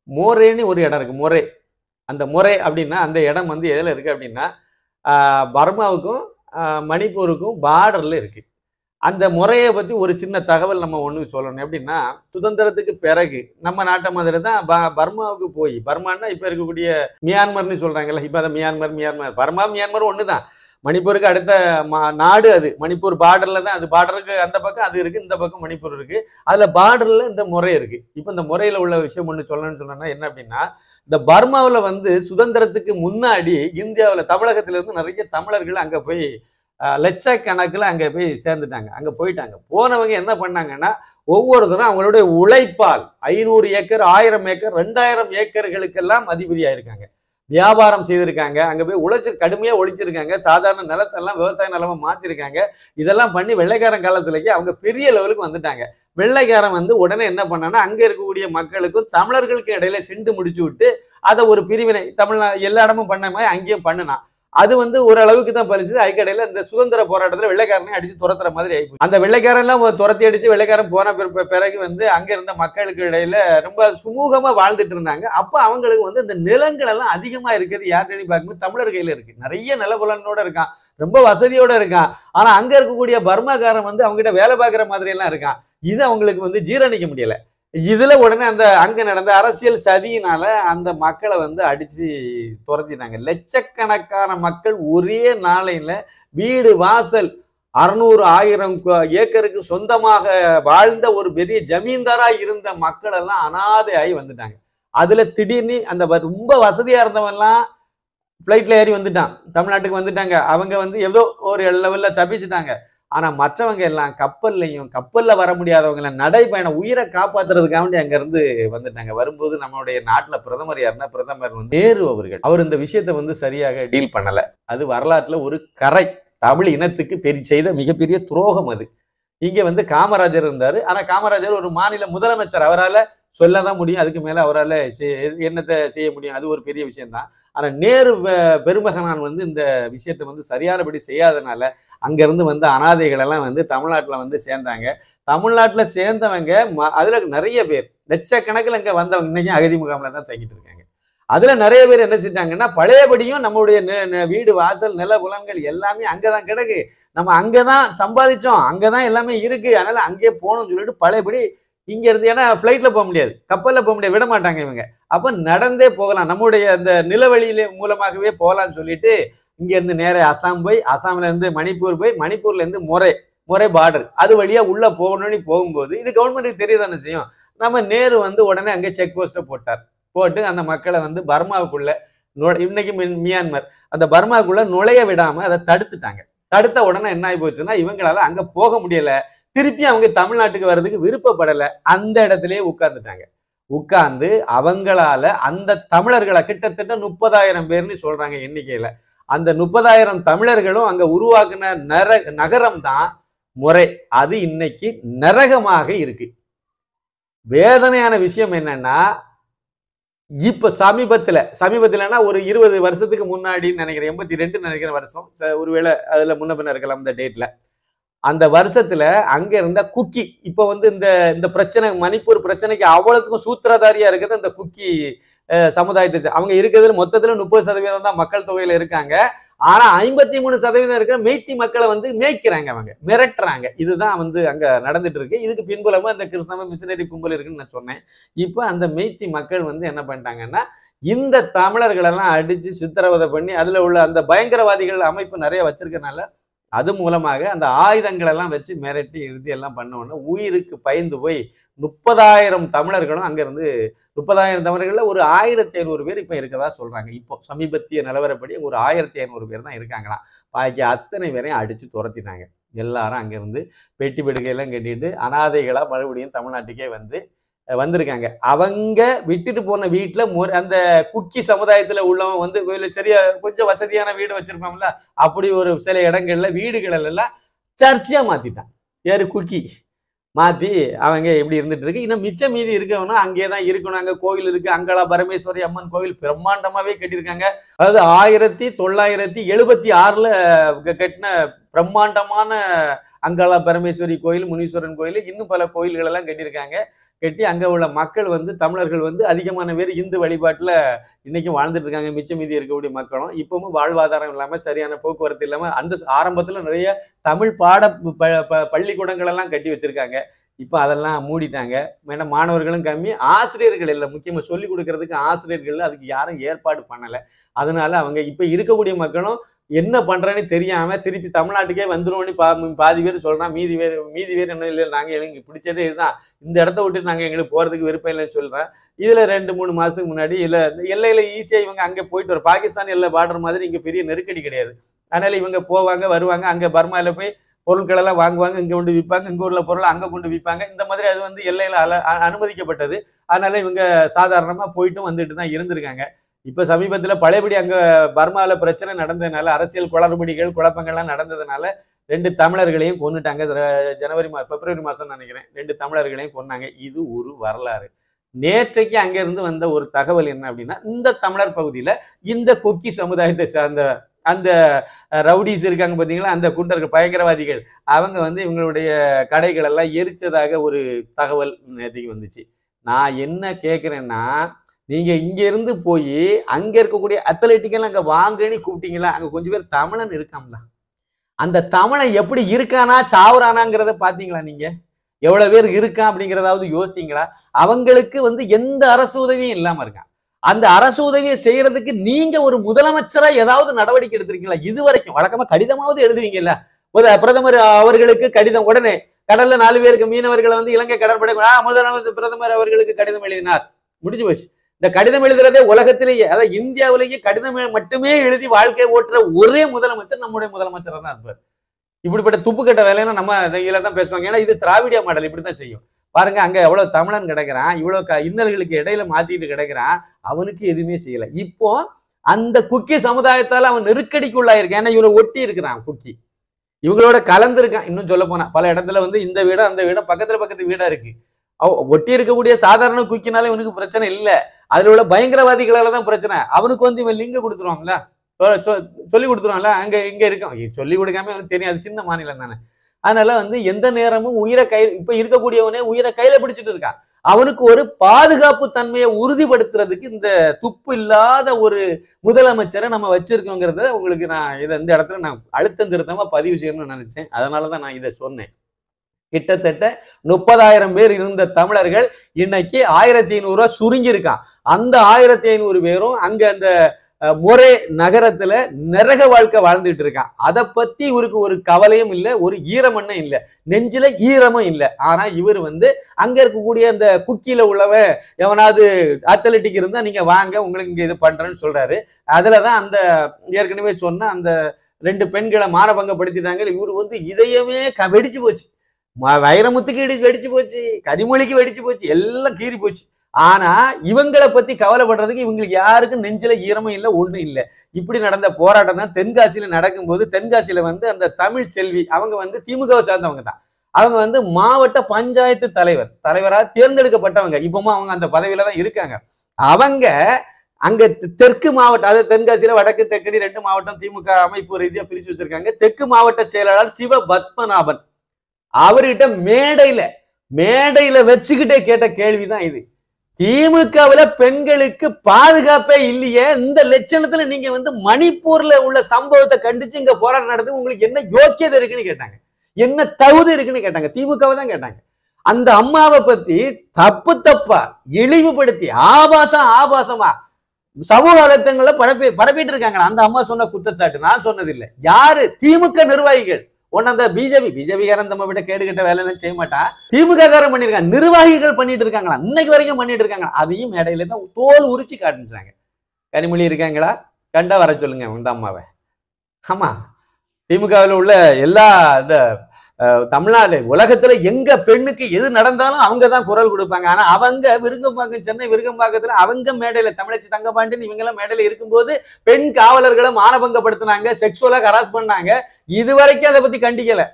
மோரேன்னு ஒரு இடம் இருக்கு மொரே அந்த மொரே அப்படின்னா அந்த இடம் வந்து எதில் இருக்கு அப்படின்னா ஆஹ் பர்மாவுக்கும் ஆஹ் மணிப்பூருக்கும் பார்டர்ல இருக்கு அந்த முறையை பத்தி ஒரு சின்ன தகவல் நம்ம ஒண்ணு சொல்லணும் எப்படின்னா சுதந்திரத்துக்கு பிறகு நம்ம நாட்டை மாதிரி தான் ப- பர்மாவுக்கு போய் பர்மான்னா இப்ப இருக்கக்கூடிய மியான்மர்னு சொல்றாங்கல்ல இப்ப அதை மியான்மர் மியான்மர் பர்மா மியான்மர் ஒண்ணுதான் மணிப்பூருக்கு அடுத்த மா- நாடு அது மணிப்பூர் பார்டர்ல தான் அது பார்டருக்கு அந்த பக்கம் அது இருக்கு இந்த பக்கம் மணிப்பூர் இருக்கு அதுல பார்டர்ல இந்த முறை இருக்கு இப்ப இந்த முறையில உள்ள விஷயம் ஒண்ணு சொல்லணும்னு சொன்னா என்ன அப்படின்னா இந்த பர்மாவுல வந்து சுதந்திரத்துக்கு முன்னாடி இந்தியாவுல தமிழகத்துல இருந்து நிறைய தமிழர்கள் அங்க போய் அஹ், லட்சக்கணக்கில் அங்க போய் சேர்ந்துட்டாங்க அங்க போயிட்டாங்க போனவங்க என்ன பண்ணாங்கன்னா ஒவ்வொருத்தரும் அவங்களுடைய உழைப்பால் ஐநூறு ஏக்கர் ஆயிரம் ஏக்கர் ரெண்டாயிரம் ஏக்கர்களுக்கெல்லாம் அதிபதி ஆயிருக்காங்க வியாபாரம் செய்திருக்காங்க அங்க போய் உழைச்சி கடுமையா ஒழிச்சிருக்காங்க சாதாரண நிலத்தெல்லாம் விவசாய நிலமா மாத்திருக்காங்க இதெல்லாம் பண்ணி வெள்ளைக்காரன் காலத்துலக்கு அவங்க பெரிய லெவலுக்கு வந்துட்டாங்க வெள்ளைக்காரன் வந்து உடனே என்ன பண்ணான்னா அங்க இருக்கக்கூடிய மக்களுக்கும் தமிழர்களுக்கும் இடையில சிண்டு முடிச்சு விட்டு அதை ஒரு பிரிவினை தமிழ்நா எல்லா இடமும் பண்ண மாதிரி அங்கேயும் பண்ணினான் அது வந்து ஓரளவுக்கு தான் பலிச்சது அதுக்கடையில இந்த சுதந்திர போராட்டத்துல வெள்ளைக்காரனை அடிச்சு துரத்துற மாதிரி ஆயிப்போச்சு அந்த வெள்ளைக்காரன் எல்லாம் துரத்தி அடிச்சு வெள்ளைக்காரன் போன பிற- பிறகு வந்து அங்க இருந்த மக்களுக்கு இடையில ரொம்ப சுமூகமா வாழ்ந்துட்டு இருந்தாங்க அப்ப அவங்களுக்கு வந்து இந்த நிலங்கள் எல்லாம் அதிகமா இருக்கிறது யார்கிட்ட பார்க்கும்போது தமிழர் கையில இருக்கு நிறைய நிலபுலனோட இருக்கான் ரொம்ப வசதியோட இருக்கான் ஆனா அங்க இருக்கக்கூடிய பர்மாக்காரன் வந்து அவங்க கிட்ட வேலை பார்க்குற மாதிரி எல்லாம் இருக்கான் இது அவங்களுக்கு வந்து ஜீரணிக்க முடியல இதுல உடனே அந்த அங்க நடந்த அரசியல் சதியினால அந்த மக்களை வந்து அடிச்சு துரத்தினாங்க லட்சக்கணக்கான மக்கள் ஒரே நாளையில வீடு வாசல் அறுநூறு ஆயிரம் கு- ஏக்கருக்கு சொந்தமாக வாழ்ந்த ஒரு பெரிய ஜமீன்தாரா இருந்த மக்கள் எல்லாம் அனாதை ஆகி வந்துட்டாங்க அதுல திடீர்னு அந்த வ- ரொம்ப வசதியா இருந்தவன்லாம் ஃப்ளைட்ல ஏறி வந்துட்டான் தமிழ்நாட்டுக்கு வந்துட்டாங்க அவங்க வந்து ஏதோ ஒரு லெவல்ல தப்பிச்சுட்டாங்க ஆனா மற்றவங்க எல்லாம் கப்பல்லையும் கப்பல்ல வர முடியாதவங்க எல்லாம் நடைபயணம் உயிரை காப்பாத்துறதுக்காண்டி அங்க இருந்து வந்துட்டாங்க வரும்போது நம்மளுடைய நாட்டுல பிரதமர் யாருன்னா பிரதமர் வந்து நேரு அவர்கள் அவர் இந்த விஷயத்தை வந்து சரியாக டீல் பண்ணல அது வரலாற்றுல ஒரு கரை தமிழ் இனத்துக்கு பெரிய செய்த மிகப்பெரிய துரோகம் அது இங்க வந்து காமராஜர் இருந்தாரு ஆனா காமராஜர் ஒரு மாநில முதலமைச்சர் அவரால சொல்லதான் முடியும் அதுக்கு மேல அவரால செய்- என்னத்தை செய்ய முடியும் அது ஒரு பெரிய விஷயம்தான் ஆனா நேரு பெ- பெருமகனான் வந்து இந்த விஷயத்தை வந்து சரியானபடி செய்யாதனால அங்கிருந்து வந்து அனாதைகள் எல்லாம் வந்து தமிழ்நாட்டுல வந்து சேர்ந்தாங்க தமிழ்நாட்டுல சேர்ந்தவங்க ம- அதுல நிறைய பேர் லட்சக்கணக்கில் இங்க வந்தவங்க இன்னைக்கு அகதி முகாம்ல தான் தங்கிட்டு இருக்காங்க அதுல நிறைய பேர் என்ன செஞ்சாங்கன்னா பழையபடியும் நம்மளுடைய நி- நி- வீடு வாசல் நில புலன்கள் எல்லாமே அங்கதான் கிடக்கு நம்ம அங்கதான் சம்பாதிச்சோம் அங்கதான் எல்லாமே இருக்கு அதனால அங்கேயே போகணும்னு சொல்லிட்டு பழையபடி இங்க இருந்து ஏன்னா ஃப்ளைட்ல போக முடியாது கப்பல்ல போக முடியாது விட மாட்டாங்க இவங்க அப்ப நடந்தே போகலாம் நம்முடைய அந்த நிலவழியில மூலமாகவே போகலாம்னு சொல்லிட்டு இங்க இருந்து நேரா அசாம் போய் அசாம்ல இருந்து மணிப்பூர் போய் மணிப்பூர்ல இருந்து முறை முறை பார்டர் அது வழியா உள்ள போகணும்னு போகும்போது இது கவர்மெண்ட்டுக்கு தெரியதானே செய்யும் நம்ம நேரு வந்து உடனே அங்கே செக் போஸ்ட்டை போட்டார் போட்டு அந்த மக்களை வந்து பர்மாவுக்குள்ள நுழை இன்னைக்கு மின்- மியான்மர் அந்த பர்மாவுக்குள்ள நுழைய விடாம அதை தடுத்துட்டாங்க தடுத்த உடனே என்ன ஆகி போச்சுன்னா இவங்களால அங்க போக முடியல திருப்பி அவங்க தமிழ்நாட்டுக்கு வர்றதுக்கு விருப்பப்படல அந்த இடத்துலயே உட்கார்ந்துட்டாங்க உட்கார்ந்து அவங்களால அந்த தமிழர்களை கிட்டத்தட்ட முப்பதாயிரம் பேர்னு சொல்றாங்க எண்ணிக்கையில அந்த முப்பதாயிரம் தமிழர்களும் அங்க உருவாக்குன நர நகரம் தான் முறை அது இன்னைக்கு நரகமாக இருக்கு வேதனையான விஷயம் என்னன்னா இப்ப சமீபத்துல சமீபத்துலன்னா ஒரு இருபது வருஷத்துக்கு முன்னாடின்னு நினைக்கிறேன் எண்பத்தி ரெண்டு நினைக்கிற வருஷம் ச- ஒருவேளை அதுல முன்ன பின்ன இருக்கலாம் இந்த டேட்ல அந்த வருஷத்துல அங்க இருந்த குக்கி இப்ப வந்து இந்த இந்த பிரச்சனை மணிப்பூர் பிரச்சனைக்கு அவ்வளவுக்கும் சூத்திரதாரியா இருக்கிறது இந்த குக்கி அஹ், சமுதாயத்தை சே- அவங்க இருக்கிறதுல மொத்தத்துல முப்பது சதவீதம் தான் மக்கள் தொகையில இருக்காங்க ஆனா ஐம்பத்தி மூணு சதவீதம் இருக்கிற மெய்த்தி மக்களை வந்து மேய்க்கிறாங்க அவங்க மிரட்டுறாங்க இதுதான் வந்து அங்க நடந்துட்டு இருக்கு இதுக்கு பின்புலமா இந்த கிறிஸ்தவ மிஷினரி கும்பல் இருக்குன்னு நான் சொன்னேன் இப்போ அந்த மெய்த்தி மக்கள் வந்து என்ன பண்ணிட்டாங்கன்னா இந்த தமிழர்களெல்லாம் அடிச்சு சித்திரவதை பண்ணி அதுல உள்ள அந்த பயங்கரவாதிகள் அமைப்பு நிறைய வச்சிருக்கனால அது மூலமாக அந்த ஆயுதங்கள் எல்லாம் வச்சு மிரட்டி எழுதி எல்லாம் பண்ண உடனே உயிருக்கு பயந்து போய் முப்பதாயிரம் தமிழர்களும் அங்கிருந்து முப்பதாயிரம் தமிழர்கள்ல ஒரு ஆயிரத்தி ஐநூறு பேர் இப்போ இருக்கதா சொல்றாங்க இப்போ சமீபத்திய நிலவரப்படி ஒரு ஆயிரத்தி ஐநூறு பேர் தான் இருக்காங்களாம் பாக்கி அத்தனை பேரையும் அடிச்சு துரத்திட்டாங்க எல்லாரும் அங்கிருந்து பெட்டி பெடுக்கையெல்லாம் கட்டிட்டு அனாதைகளா மறுபடியும் தமிழ்நாட்டுக்கே வந்து அஹ், வந்திருக்காங்க அவங்க விட்டுட்டு போன வீட்டுல மொ- அந்த குக்கி சமுதாயத்துல உள்ளவன் வந்து கொஞ்சம் சரியா கொஞ்சம் வசதியான வீடு வச்சிருப்பாங்கல்ல அப்படி ஒரு சில இடங்கள்ல வீடுகள் எல்லாம் சர்ச்சியா மாத்திட்டான் யாரு குக்கி மாத்தி அவங்க எப்படி இருந்துட்டு இருக்கு இன்னும் மிச்சம் மீதி இருக்கவனா அங்கேயே தான் இருக்கணும் அங்க கோவில் இருக்கு அங்கலா பரமேஸ்வரி அம்மன் கோவில் பிரம்மாண்டமாவே கட்டியிருக்காங்க அதாவது ஆயிரத்தி தொள்ளாயிரத்தி எழுபத்தி ஆறுல க- கட்டின பிரம்மாண்டமான அங்காளா பரமேஸ்வரி கோயில் முனீஸ்வரன் கோயில் இன்னும் பல கோயில்கள் எல்லாம் கட்டியிருக்காங்க கட்டி அங்க உள்ள மக்கள் வந்து தமிழர்கள் வந்து அதிகமான பேர் இந்து வழிபாட்டுல இன்னைக்கும் வாழ்ந்துட்டு இருக்காங்க மிச்சம் மீதி இருக்கக்கூடிய மக்களும் இப்பவும் வாழ்வாதாரம் இல்லாம சரியான போக்குவரத்து இல்லாம அந்த ஸ்- ஆரம்பத்துல நிறைய தமிழ் பாட ப- ப- பள்ளிக்கூடங்கள் எல்லாம் கட்டி வச்சிருக்காங்க இப்போ அதெல்லாம் மூடிட்டாங்க ஏன்னா மாணவர்களும் கம்மி ஆசிரியர்கள் இல்லை முக்கியமாக சொல்லி கொடுக்கறதுக்கு ஆசிரியர்கள் இல்ல, அதுக்கு யாரும் ஏற்பாடு பண்ணலை அதனால அவங்க இப்போ இருக்கக்கூடிய மக்களும் என்ன பண்றேன்னு தெரியாம திருப்பி தமிழ்நாட்டுக்கே வந்துருவோம்னு பா பாதி பேர் சொல்றான் மீதி பேர் மீதி பேர் என்ன இல்லை நாங்க எங்களுக்கு பிடிச்சதே இதுதான் இந்த இடத்த விட்டு நாங்க எங்களுக்கு போறதுக்கு விருப்பம் இல்லைன்னு சொல்றேன் இதுல ரெண்டு மூணு மாசத்துக்கு முன்னாடி இல்ல இந்த எல்லையில ஈஸியா இவங்க அங்க போயிட்டு வர பாகிஸ்தான் எல்லை பார்டர் மாதிரி இங்க பெரிய நெருக்கடி கிடையாது அதனால இவங்க போவாங்க வருவாங்க அங்க பர்மால போய் பொருட்கள் எல்லாம் வாங்குவாங்க இங்க கொண்டு விற்பாங்க இங்க உள்ள பொருளை அங்க கொண்டு விற்பாங்க இந்த மாதிரி அது வந்து எல்லையில அல அ- அனுமதிக்கப்பட்டது அதனால இவங்க சாதாரணமா போயிட்டும் வந்துட்டு தான் இருந்திருக்காங்க இப்ப சமீபத்துல பழையபடி அங்க பர்மால பிரச்சனை நடந்ததுனால அரசியல் குளறுபடிகள் குழப்பங்கள்லாம் நடந்ததுனால ரெண்டு தமிழர்களையும் கொன்னுட்டாங்க ஜ- ஜனவரி மா பிப்ரவரி மாசம் நினைக்கிறேன் ரெண்டு தமிழர்களையும் கொன்னாங்க இது ஒரு வரலாறு நேற்றைக்கு அங்க இருந்து வந்த ஒரு தகவல் என்ன அப்படின்னா இந்த தமிழர் பகுதியில இந்த கொக்கி சமுதாயத்தை சார்ந்த அந்த ரவுடிஸ் இருக்காங்க பாத்தீங்களா அந்த குண்டர்கள் பயங்கரவாதிகள் அவங்க வந்து இவங்களுடைய கடைகள் எல்லாம் எரிச்சதாக ஒரு தகவல் நேற்றுக்கு வந்துச்சு நான் என்ன கேட்குறேன்னா நீங்க இங்க இருந்து போய் அங்க இருக்கக்கூடிய அத்லெட்டிக்கெல்லாம் அங்க வாங்கன்னு கூப்பிட்டீங்களா அங்க கொஞ்சம் பேர் தமிழன் இருக்காங்களா அந்த தமிழன் எப்படி இருக்கானா சாவுறானாங்கிறத பாத்தீங்களா நீங்க எவ்வளவு பேர் இருக்கான் அப்படிங்கிறதாவது யோசித்தீங்களா அவங்களுக்கு வந்து எந்த அரசு உதவியும் இல்லாம இருக்கான் அந்த அரசு உதவியை செய்யறதுக்கு நீங்க ஒரு முதலமைச்சரா ஏதாவது நடவடிக்கை எடுத்திருக்கீங்களா இது வரைக்கும் வழக்கமா கடிதமாவது எழுதுவீங்கல்ல ஒரு பிரதமர் அவர்களுக்கு கடிதம் உடனே கடல்ல நாலு பேருக்கு மீனவர்களை வந்து இலங்கை கடற்படை ஆ, முதலமைச்சர் பிரதமர் அவர்களுக்கு கடிதம் எழுதினார் முடிஞ்சு போச்சு இந்த கடிதம் எழுதுறதே உலகத்திலேயே அதாவது இந்தியாவிலேயே கடிதம் எ- மட்டுமே எழுதி வாழ்க்கை ஓட்டுற ஒரே முதலமைச்சர் நம்முடைய முதலமைச்சர் தான் இருப்பார் இப்படிப்பட்ட துப்பு கட்ட வேலைன்னா நம்ம இதில தான் பேசுவாங்க ஏன்னா இது திராவிடியா மாடல் இப்படித்தான் செய்யும் பாருங்க அங்க எவ்வளவு தமிழன் கிடக்குறான் இவ்வளவு க- இன்னல்களுக்கு இடையில மாத்திட்டு கிடக்குறான் அவனுக்கு எதுவுமே செய்யல இப்போ அந்த குக்கி சமுதாயத்தால அவன் நெருக்கடிக்குள்ளாயிருக்கான் ஏன்னா இவனை ஒட்டி இருக்கிறான் குக்கி இவங்களோட கலந்துருக்கான் இன்னும் சொல்ல போனா பல இடத்துல வந்து இந்த வீடும் அந்த வீடும் பக்கத்துல பக்கத்து வீடா இருக்கு அவ- ஒட்டி இருக்கக்கூடிய சாதாரண குக்கினால இவனுக்கு பிரச்சனை இல்ல அதுல உள்ள பயங்கரவாதிகளால தான் பிரச்சனை அவனுக்கு வந்து இவன் லிங்க கொடுத்துருவாங்கல்ல சொ- சொ- சொல்லி கொடுத்துருவான்ல அங்க இங்க இருக்கும் இ- சொல்லி கொடுக்காம அவனுக்கு தெரியும் அது சின்ன மாநிலம் தானே அதனால வந்து எந்த நேரமும் உயிரை கை இப்ப இருக்கக்கூடியவனே உயிரை கையில பிடிச்சிட்டு இருக்கான் அவனுக்கு ஒரு பாதுகாப்பு தன்மையை உறுதிப்படுத்துறதுக்கு இந்த துப்பு இல்லாத ஒரு முதலமைச்சரை நம்ம வச்சிருக்கோங்கிறத உங்களுக்கு நான் இதை இந்த இடத்துல நான் அழுத்தம் திருத்தமா பதிவு செய்யணும்னு நினைச்சேன் அதனால தான் நான் இதை சொன்னேன் கிட்டத்தட்ட முப்பதாயிரம் பேர் இருந்த தமிழர்கள் இன்னைக்கு ஆயிரத்தி ஐநூறு ரூபா சுருங்கியிருக்கான் அந்த ஆயிரத்தி ஐநூறு பேரும் அங்க அந்த அஹ், மொரே நகரத்துல நரக வாழ்க்கை வாழ்ந்துட்டு இருக்கான் அதை பத்தி இவருக்கு ஒரு கவலையும் இல்லை ஒரு ஈரமண்ணும் இல்லை நெஞ்சில ஈரமும் இல்லை ஆனா இவர் வந்து அங்க இருக்கக்கூடிய அந்த குக்கியில உள்ளவன் எவனாவது அத்லட்டிக் இருந்தா நீங்க வாங்க உங்களுக்கு இங்க இது பண்றேன்னு சொல்றாரு அதுலதான் அந்த ஏற்கனவே சொன்ன அந்த ரெண்டு பெண்களை மானபங்கப்படுத்திட்டாங்க இவர் வந்து இதயமே க- வெடிச்சு போச்சு ம- வைரமுத்துக்கு இடி வெடிச்சு போச்சு கனிமொழிக்கு வெடிச்சு போச்சு எல்லாம் கீறி போச்சு ஆனா இவங்களை பத்தி கவலைப்படுறதுக்கு இவங்களுக்கு யாருக்கும் நெஞ்சில ஈரமும் இல்லை ஒண்ணும் இல்லை இப்படி நடந்த போராட்டம் தான் தென்காசியில நடக்கும்போது தென்காசியில வந்து அந்த தமிழ் செல்வி அவங்க வந்து திமுகவை சார்ந்தவங்க தான் அவங்க வந்து மாவட்ட பஞ்சாயத்து தலைவர் தலைவராக தேர்ந்தெடுக்கப்பட்டவங்க இப்பவும் அவங்க அந்த பதவியில தான் இருக்காங்க அவங்க அங்க தெ- தெற்கு மாவட்டம் அதாவது தென்காசியில வடக்கு தெற்கடி ரெண்டு மாவட்டம் திமுக அமைப்பு ரீதியா பிரிச்சு வச்சிருக்காங்க தெற்கு மாவட்ட செயலாளர் சிவ பத்மநாபன் அவர்கிட்ட மேடையில மேடையில வச்சுக்கிட்டே கேட்ட கேள்விதான் இது திமுகவுல பெண்களுக்கு பாதுகாப்பே இல்லையே இந்த லட்சணத்துல நீங்க வந்து மணிப்பூர்ல உள்ள சம்பவத்தை கண்டிச்சு இங்க போராட்டம் நடந்து உங்களுக்கு என்ன யோக்கியதை இருக்குன்னு கேட்டாங்க என்ன தகுதி இருக்குன்னு கேட்டாங்க திமுகவை தான் கேட்டாங்க அந்த அம்மாவை பத்தி தப்பு தப்பா இழிவுபடுத்தி ஆபாசம் ஆபாசமா சமூக வலைத்தங்கள்ல பரப்பி பரப்பிட்டு இருக்காங்களா அந்த அம்மா சொன்ன குற்றச்சாட்டு நான் சொன்னது இல்லை யாரு திமுக நிர்வாகிகள் ஒன்னு அந்த பிஜேபி பிஜேபிக்காரன் நம்ம விட கேடு கட்ட வேலை எல்லாம் செய்ய மாட்டான் திமுக காரன் பண்ணிருக்காங்க நிர்வாகிகள் பண்ணிட்டு இருக்காங்களா இன்னைக்கு வரைக்கும் பண்ணிட்டு இருக்காங்க அதையும் மேடையில தான் தோல் உரிச்சு காட்டுறாங்க கனிமொழி இருக்காங்களா கண்டா வர சொல்லுங்க இந்த அம்மாவை ஆமா திமுகவில் உள்ள எல்லா இந்த அஹ், தமிழ்நாடு உலகத்துல எங்க பெண்ணுக்கு எது நடந்தாலும் அவங்க தான் குரல் கொடுப்பாங்க ஆனா அவங்க விருங்கம்பாக்கம் சென்னை விருங்கம்பாக்கத்துல அவங்க மேடையில தமிழச்சி தங்கபாண்டியன் இவங்க எல்லாம் மேடையில இருக்கும்போது பெண் காவலர்களை மானபங்கப்படுத்தினாங்க செக்ஷுவலா ஹராஸ் பண்ணாங்க இது வரைக்கும் அதை பத்தி கண்டிக்கல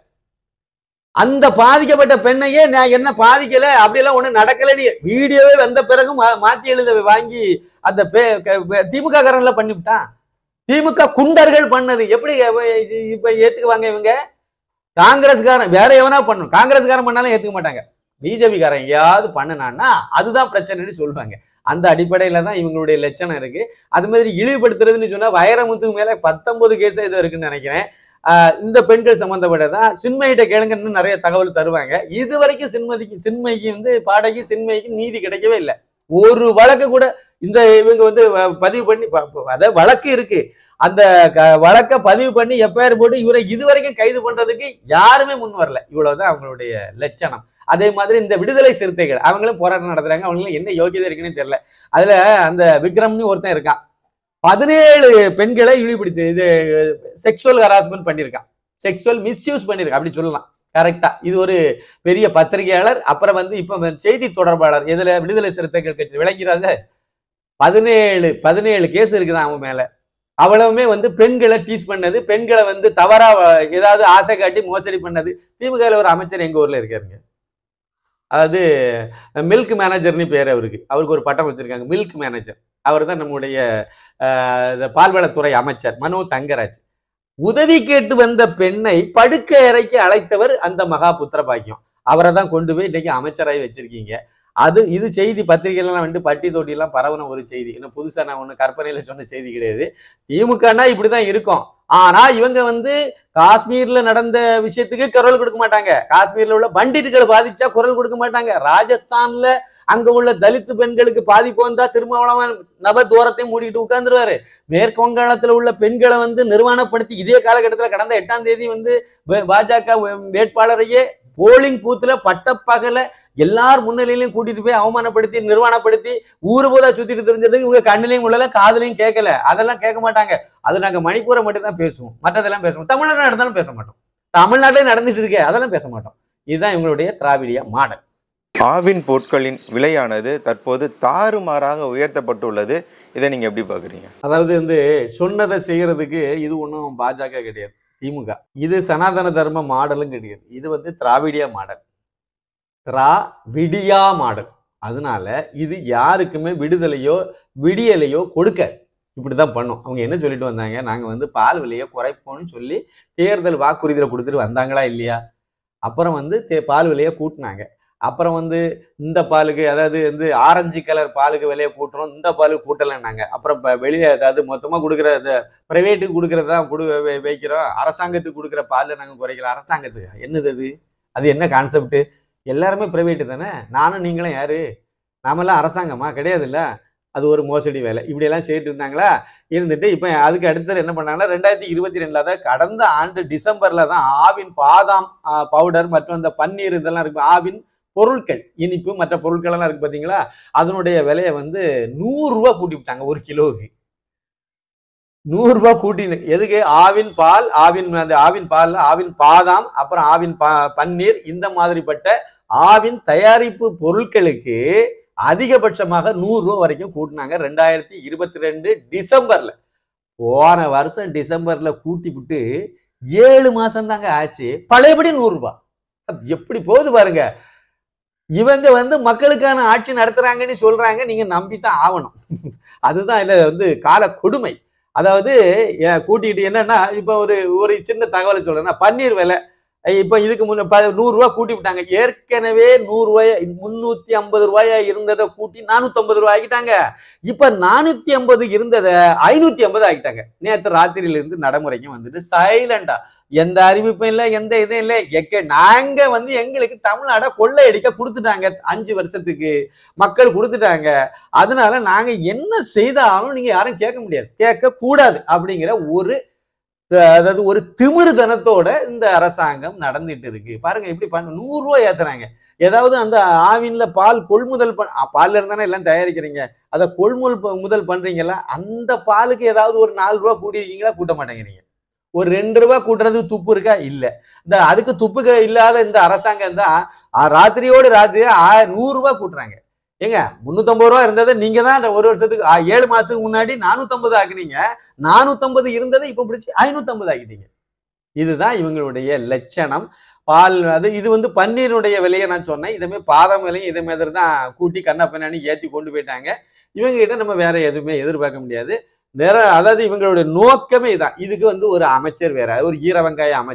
அந்த பாதிக்கப்பட்ட பெண்ணையே நான் என்ன பாதிக்கல அப்படியெல்லாம் ஒண்ணு நடக்கலன்னு வீடியோவே வந்த பிறகு மா- மாத்தி எழுத வாங்கி அந்த பே- க- திமுக காரன்ல பண்ணிவிட்டான் திமுக குண்டர்கள் பண்ணது எப்படி அவ- இது- இப்ப ஏத்துக்குவாங்க இவங்க காங்கிரஸ்காரன் வேற எவனா பண்ணணும் காங்கிரஸ்காரன் பண்ணாலும் ஏத்துக்க மாட்டாங்க பிஜேபிக்காரன் எங்கேயாவது பண்ணுனான்னா அதுதான் பிரச்சனைன்னு சொல்லுவாங்க அந்த அடிப்படையில தான் இவங்களுடைய லட்சணம் இருக்கு அது மாதிரி இழிவுபடுத்துறதுன்னு சொன்னா வைரமுத்துக்கு மேல பத்தொன்பது கேஸ் இது இருக்குன்னு நினைக்கிறேன் ஆஹ் இந்த பெண்கள் சம்பந்தப்பட்டதான் சின்மயிட்ட கேளுங்க இன்னும் நிறைய தகவல் தருவாங்க இது வரைக்கும் சின்மதிக்கு சின்மைக்கு வந்து பாடகி சின்மைக்கு நீதி கிடைக்கவே இல்லை ஒரு வழக்கு கூட இந்த இவங்க வந்து வ- பதிவு பண்ணி ப- ப- அதாவது வழக்கு இருக்கு அந்த க- வழக்க பதிவு பண்ணி எஃப்ஐஆர் போட்டு இவரை இது வரைக்கும் கைது பண்றதுக்கு யாருமே முன் வரல இவ்வளவுதான் அவங்களுடைய லட்சணம் அதே மாதிரி இந்த விடுதலை சிறுத்தைகள் அவங்களும் போராட்டம் நடத்துறாங்க அவங்களும் என்ன யோகியதை இருக்குன்னு தெரியல அதுல அந்த விக்ரம்னு ஒருத்தன் இருக்கான் பதினேழு பெண்களை இழிவுபடுத்தி இது செக்ஷுவல் ஹராஸ்மெண்ட் பண்ணியிருக்கான் செக்ஷுவல் மிஸ்யூஸ் பண்ணியிருக்கான் அப்படி சொல்லலாம் கரெக்டா இது ஒரு பெரிய பத்திரிகையாளர் அப்புறம் வந்து இப்ப செய்தி தொடர்பாளர் இதுல விடுதலை சிறுத்தைகள் கட்சி விளங்கிறாங்க பதினேழு பதினேழு கேஸ் இருக்குதான் அவன் மேல அவ்வளவுமே வந்து பெண்களை டீஸ் பண்ணது பெண்களை வந்து தவறா வ- ஏதாவது ஆசை காட்டி மோசடி பண்ணது திமுக ஒரு அமைச்சர் எங்க ஊர்ல இருக்காருங்க அதாவது மில்க் மேனேஜர்னு பேர் அவருக்கு அவருக்கு ஒரு பட்டம் வச்சிருக்காங்க மில்க் மேனேஜர் அவர் தான் நம்முடைய அஹ், இந்த பால்வளத்துறை அமைச்சர் மனோ தங்கராஜ் உதவி கேட்டு வந்த பெண்ணை படுக்கை அறைக்கு அழைத்தவர் அந்த மகா புத்திர பாக்கியம் அவரை தான் கொண்டு போய் இன்னைக்கு அமைச்சராகி வச்சிருக்கீங்க அது இது செய்தி பத்திரிகைலாம் வந்து பட்டி தொட்டிலாம் பரவன ஒரு செய்தி இன்னும் புதுசா நான் ஒண்ணு கற்பனையில சொன்ன செய்தி கிடையாது திமுகனா இப்படிதான் இருக்கும் ஆனா இவங்க வந்து காஷ்மீர்ல நடந்த விஷயத்துக்கு குரல் கொடுக்க மாட்டாங்க காஷ்மீர்ல உள்ள பண்டிட்டுகளை பாதிச்சா குரல் கொடுக்க மாட்டாங்க ராஜஸ்தான்ல அங்க உள்ள தலித்து பெண்களுக்கு பாதிப்பு வந்தா திருமாவளவன் நப தூரத்தையும் மூடிட்டு உட்கார்ந்துருவாரு மேற்கு வங்காளத்துல உள்ள பெண்களை வந்து நிர்வாணப்படுத்தி இதே காலகட்டத்துல கடந்த எட்டாம் தேதி வந்து வே- பாஜக வே- வேட்பாளரையே போலிங் பூத்துல பட்டப்பகல எல்லார் முன்னிலையிலையும் கூட்டிட்டு போய் அவமானப்படுத்தி நிர்வாணப்படுத்தி ஊரு போதா சுத்திட்டு தெரிஞ்சதுக்கு இவங்க கண்ணிலையும் உள்ளல காதுலையும் கேட்கல அதெல்லாம் கேட்க மாட்டாங்க அது நாங்க மணிப்பூரை மட்டும் தான் பேசுவோம் மற்றதெல்லாம் பேசுவோம் தமிழ்நாடு நடந்தாலும் பேச மாட்டோம் தமிழ்நாட்டிலே நடந்துட்டு இருக்கே அதெல்லாம் பேச மாட்டோம் இதுதான் இவங்களுடைய திராவிடிய மாடல் ஆவின் பொருட்களின் விலையானது தற்போது தாறுமாறாக உயர்த்தப்பட்டுள்ளது இதை நீங்க எப்படி பாக்குறீங்க அதாவது வந்து சொன்னதை செய்யறதுக்கு இது ஒன்றும் பாஜக கிடையாது திமுக இது சனாதன தர்ம மாடலும் கிடையாது இது வந்து திராவிடியா மாடல் திராவிடியா மாடல் அதனால இது யாருக்குமே விடுதலையோ விடியலையோ கொடுக்க இப்படிதான் பண்ணும் அவங்க என்ன சொல்லிட்டு வந்தாங்க நாங்க வந்து பால் விலையை குறைப்போம்னு சொல்லி தேர்தல் வாக்குறுதியில கொடுத்துட்டு வந்தாங்களா இல்லையா அப்புறம் வந்து தே- பால் விலையை கூட்டினாங்க அப்புறம் வந்து இந்த பாலுக்கு அதாவது வந்து ஆரஞ்சு கலர் பாலுக்கு விலையை கூட்டுறோம் இந்த பாலுக்கு கூட்டலைன்னாங்க அப்புறம் இப்போ வெளியே அதாவது மொத்தமாக கொடுக்குற இந்த ப்ரைவேட்டுக்கு கொடுக்குறது தான் கொடு வை- வைக்கிறோம் அரசாங்கத்துக்கு கொடுக்குற பாலில் நாங்கள் குறைக்கல அரசாங்கத்துக்கு என்னது அது அது என்ன கான்செப்ட் எல்லாருமே ப்ரைவேட்டு தானே நானும் நீங்களும் யாரு நாமெல்லாம் அரசாங்கமா கிடையாதுல்ல அது ஒரு மோசடி வேலை இப்படியெல்லாம் செய்துட்டு இருந்தாங்களா இருந்துட்டு இப்போ அதுக்கு அடுத்தது என்ன பண்ணாங்கன்னா ரெண்டாயிரத்தி இருபத்தி ரெண்டில் அதாவது கடந்த ஆண்டு டிசம்பரில் தான் ஆவின் பாதாம் பவுடர் மற்றும் அந்த பன்னீர் இதெல்லாம் இருக்கு ஆவின் பொருட்கள் இனிப்பு மற்ற பொருட்கள் எல்லாம் இருக்கு பாத்தீங்களா அதனுடைய விலையை வந்து நூறு ரூபாய் கூட்டி விட்டாங்க ஒரு கிலோவுக்கு நூறு ரூபாய் கூட்டி எதுக்கு ஆவின் பால் ஆவின் அந்த ஆவின் பால் ஆவின் பாதாம் அப்புறம் ஆவின் பா பன்னீர் இந்த மாதிரிப்பட்ட ஆவின் தயாரிப்பு பொருட்களுக்கு அதிகபட்சமாக நூறு ரூபாய் வரைக்கும் கூட்டினாங்க ரெண்டாயிரத்தி இருபத்தி ரெண்டு டிசம்பர்ல போன வருஷம் டிசம்பர்ல கூட்டி விட்டு ஏழு மாசம் தாங்க ஆச்சு பழையபடி நூறு ரூபாய் எப்படி போகுது பாருங்க இவங்க வந்து மக்களுக்கான ஆட்சி நடத்துறாங்கன்னு சொல்றாங்க நீங்க நம்பித்தான் ஆகணும் அதுதான் இதுல வந்து கால கொடுமை அதாவது ஏன் கூட்டிட்டு என்னன்னா இப்ப ஒரு ஒரு சின்ன தகவலை சொல்றேன்னா பன்னீர் விலை இப்ப இதுக்கு முன்ன ப- நூறு ரூபாய் கூட்டி விட்டாங்க ஏற்கனவே நூறு ரூபாய் முன்னூத்தி ஐம்பது ரூபாயா இருந்ததை கூட்டி நானூத்தி ஐம்பது ரூபாய் ஆக்கிட்டாங்க இப்ப நானூத்தி ஐம்பது இருந்ததை ஐநூத்தி ஐம்பது ஆக்கிட்டாங்க நேற்று ராத்திரியில இருந்து நடைமுறைக்கும் வந்துட்டு சைலண்டா எந்த அறிவிப்பும் இல்லை எந்த இதுவும் இல்லை எக்க நாங்க வந்து எங்களுக்கு தமிழ்நாட கொள்ளையடிக்க கொடுத்துட்டாங்க அஞ்சு வருஷத்துக்கு மக்கள் கொடுத்துட்டாங்க அதனால நாங்க என்ன செய்தாலும் நீங்க யாரும் கேட்க முடியாது கேட்க கூடாது அப்படிங்கிற ஒரு அஹ், அதாவது ஒரு திமிருதனத்தோட இந்த அரசாங்கம் நடந்துட்டு இருக்கு பாருங்க எப்படி பண்ண நூறு ரூபாய் ஏத்துறாங்க ஏதாவது அந்த ஆவின்ல பால் கொள்முதல் பண் அ, பால்ல இருந்தானே எல்லாம் தயாரிக்கிறீங்க அதை கொள்முதல் ப- முதல் பண்றீங்கல்ல அந்த பாலுக்கு ஏதாவது ஒரு நாலு ரூபா கூட்டிருக்கீங்களா கூட்ட மாட்டேங்கிறீங்க ஒரு ரெண்டு ரூபாய் கூட்டுறது துப்பு இருக்கா இல்ல இந்த அதுக்கு துப்பு க- இல்லாத இந்த அரசாங்கம் தான் ஆ, ராத்திரியோடு ராத்திரி ஆ- நூறு ரூபாய் கூட்டுறாங்க ஏங்க முன்னூத்தம்பது ரூபா இருந்ததை நீங்க தான் இந்த ஒரு வருஷத்துக்கு ஆ, ஏழு மாசத்துக்கு முன்னாடி நானூத்தம்பது ஆக்குனீங்க நானூத்தம்பது இருந்ததை இப்ப பிடிச்சி ஐநூத்தம்பது ஆக்கிட்டீங்க இதுதான் இவங்களுடைய லட்சணம் பால் அது இது வந்து பன்னீருடைய விலையை நான் சொன்னேன் இதே பாதாம் விலையும் இதே மாதிரி தான் கூட்டி கண்ணா பின்னாடி ஏற்றி கொண்டு போயிட்டாங்க இவங்க கிட்ட நம்ம வேற எதுவுமே எதிர்பார்க்க முடியாது நிற அதாவது இவங்களுடைய நோக்கமே இதான் இதுக்கு வந்து ஒரு அமைச்சர் வேற ஒரு ஈர வெங்காய அமைச்சர்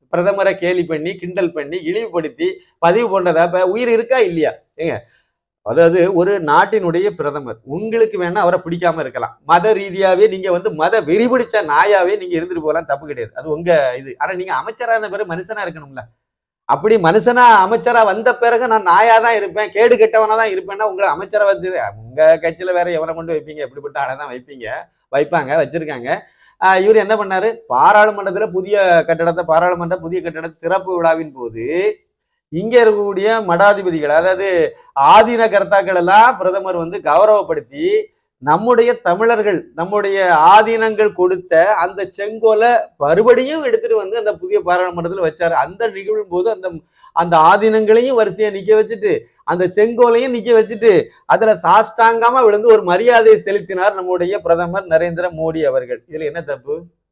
பிரதமரை கேலி பண்ணி கிண்டல் பண்ணி இழிவுபடுத்தி பதிவு பண்ணதா இப்ப உயிர் இருக்கா இல்லையா ஏங்க அதாவது ஒரு நாட்டினுடைய பிரதமர் உங்களுக்கு வேணா அவரை பிடிக்காம இருக்கலாம் மத ரீதியாவே நீங்க வந்து மத வெறி பிடிச்ச நாயாவே நீங்க இருந்துட்டு போகலாம் தப்பு கிடையாது அது உங்க இது ஆனா நீங்க அமைச்சரான பிறகு மனுஷனா இருக்கணும்ல அப்படி மனுஷனா அமைச்சரா வந்த பிறகு நான் நாயா தான் இருப்பேன் கேடு கெட்டவனா தான் இருப்பேன்னா உங்களை அமைச்சரா வந்து உங்க கட்சியில வேற எவனை கொண்டு வைப்பீங்க எப்படிப்பட்ட ஆளை தான் வைப்பீங்க வைப்பாங்க வச்சிருக்காங்க ஆஹ் இவர் என்ன பண்ணாரு பாராளுமன்றத்துல புதிய கட்டடத்தை பாராளுமன்ற புதிய கட்டட திறப்பு விழாவின் போது இங்க இருக்கக்கூடிய மடாதிபதிகள் அதாவது ஆதீன கர்த்தாக்கள் எல்லாம் பிரதமர் வந்து கௌரவப்படுத்தி நம்முடைய தமிழர்கள் நம்முடைய ஆதீனங்கள் கொடுத்த அந்த செங்கோலை மறுபடியும் எடுத்துட்டு வந்து அந்த புதிய பாராளுமன்றத்தில் வச்சாரு அந்த நிகழ்வின் போது அந்த அந்த ஆதீனங்களையும் வரிசையா நிக்க வச்சுட்டு அந்த செங்கோலையும் நிக்க வச்சுட்டு அதுல சாஷ்டாங்கமா விழுந்து ஒரு மரியாதையை செலுத்தினார் நம்முடைய பிரதமர் நரேந்திர மோடி அவர்கள் இதுல என்ன தப்பு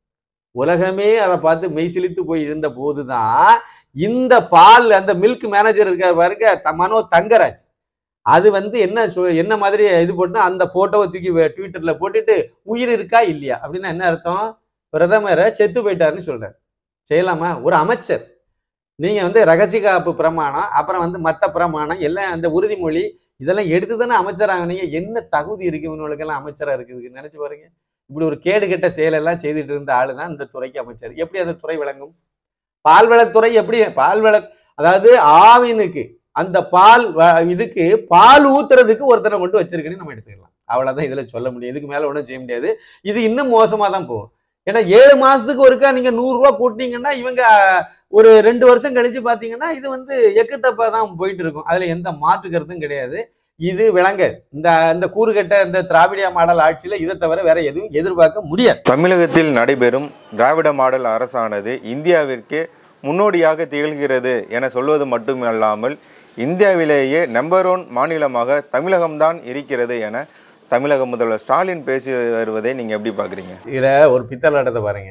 உலகமே அதை பார்த்து மெய் சிலித்து போய் இருந்த போதுதான் இந்த பால் அந்த மில்க் மேனேஜர் இருக்கார் பாருங்க த- மனோ தங்கராஜ் அது வந்து என்ன சொ- என்ன மாதிரி இது போட்டு அந்த போட்டோவை தூக்கி வே- ட்விட்டர்ல போட்டுட்டு உயிர் இருக்கா இல்லையா அப்படின்னா என்ன அர்த்தம் பிரதமரை செத்து போயிட்டாருன்னு சொல்றாரு செய்யலாமா ஒரு அமைச்சர் நீங்க வந்து ரகசிய காப்பு பிரமாணம் அப்புறம் வந்து மத்த பிரமாணம் எல்லாம் அந்த உறுதிமொழி இதெல்லாம் எடுத்து தானே அமைச்சராங்க என்ன தகுதி இருக்கு இவங்களுக்கெல்லாம் அமைச்சரா இருக்குது நினைச்சு பாருங்க இப்படி ஒரு கேடு கெட்ட செயலெல்லாம் செய்துட்டு இருந்த ஆளு தான் இந்த துறைக்கு அமைச்சர் எப்படி அந்த துறை விளங்கும் பால்வளத்துறை எப்படி பால்வள அதாவது ஆவினுக்கு அந்த பால் வ- இதுக்கு பால் ஊத்துறதுக்கு ஒருத்தரை கொண்டு வச்சிருக்குன்னு நம்ம எடுத்துக்கலாம் அவ்வளவுதான் இதுல சொல்ல முடியும் இதுக்கு மேல ஒன்றும் செய்ய முடியாது இது இன்னும் மோசமா தான் போகும் ஏன்னா ஏழு மாசத்துக்கு ஒருக்கா நீங்க நூறு ரூபாய் கூட்டினீங்கன்னா இவங்க ஒரு ரெண்டு வருஷம் கழிச்சு பாத்தீங்கன்னா இது வந்து எக்கு தப்பா தான் போயிட்டு இருக்கும் அதுல எந்த மாற்று கருத்தும் கிடையாது இது விளங்க இந்த இந்த கூறுகட்ட இந்த திராவிடியா மாடல் ஆட்சியில இதை தவிர வேற எதுவும் எதிர்பார்க்க முடியாது தமிழகத்தில் நடைபெறும் திராவிட மாடல் அரசானது இந்தியாவிற்கு முன்னோடியாக திகழ்கிறது என சொல்வது மட்டுமல்லாமல் இந்தியாவிலேயே நம்பர் ஒன் மாநிலமாக தமிழகம்தான் இருக்கிறது என தமிழக முதல்வர் ஸ்டாலின் பேசி வருவதை நீங்க எப்படி பாக்குறீங்க இதுல ஒரு பித்தலாட்டத்தை பாருங்க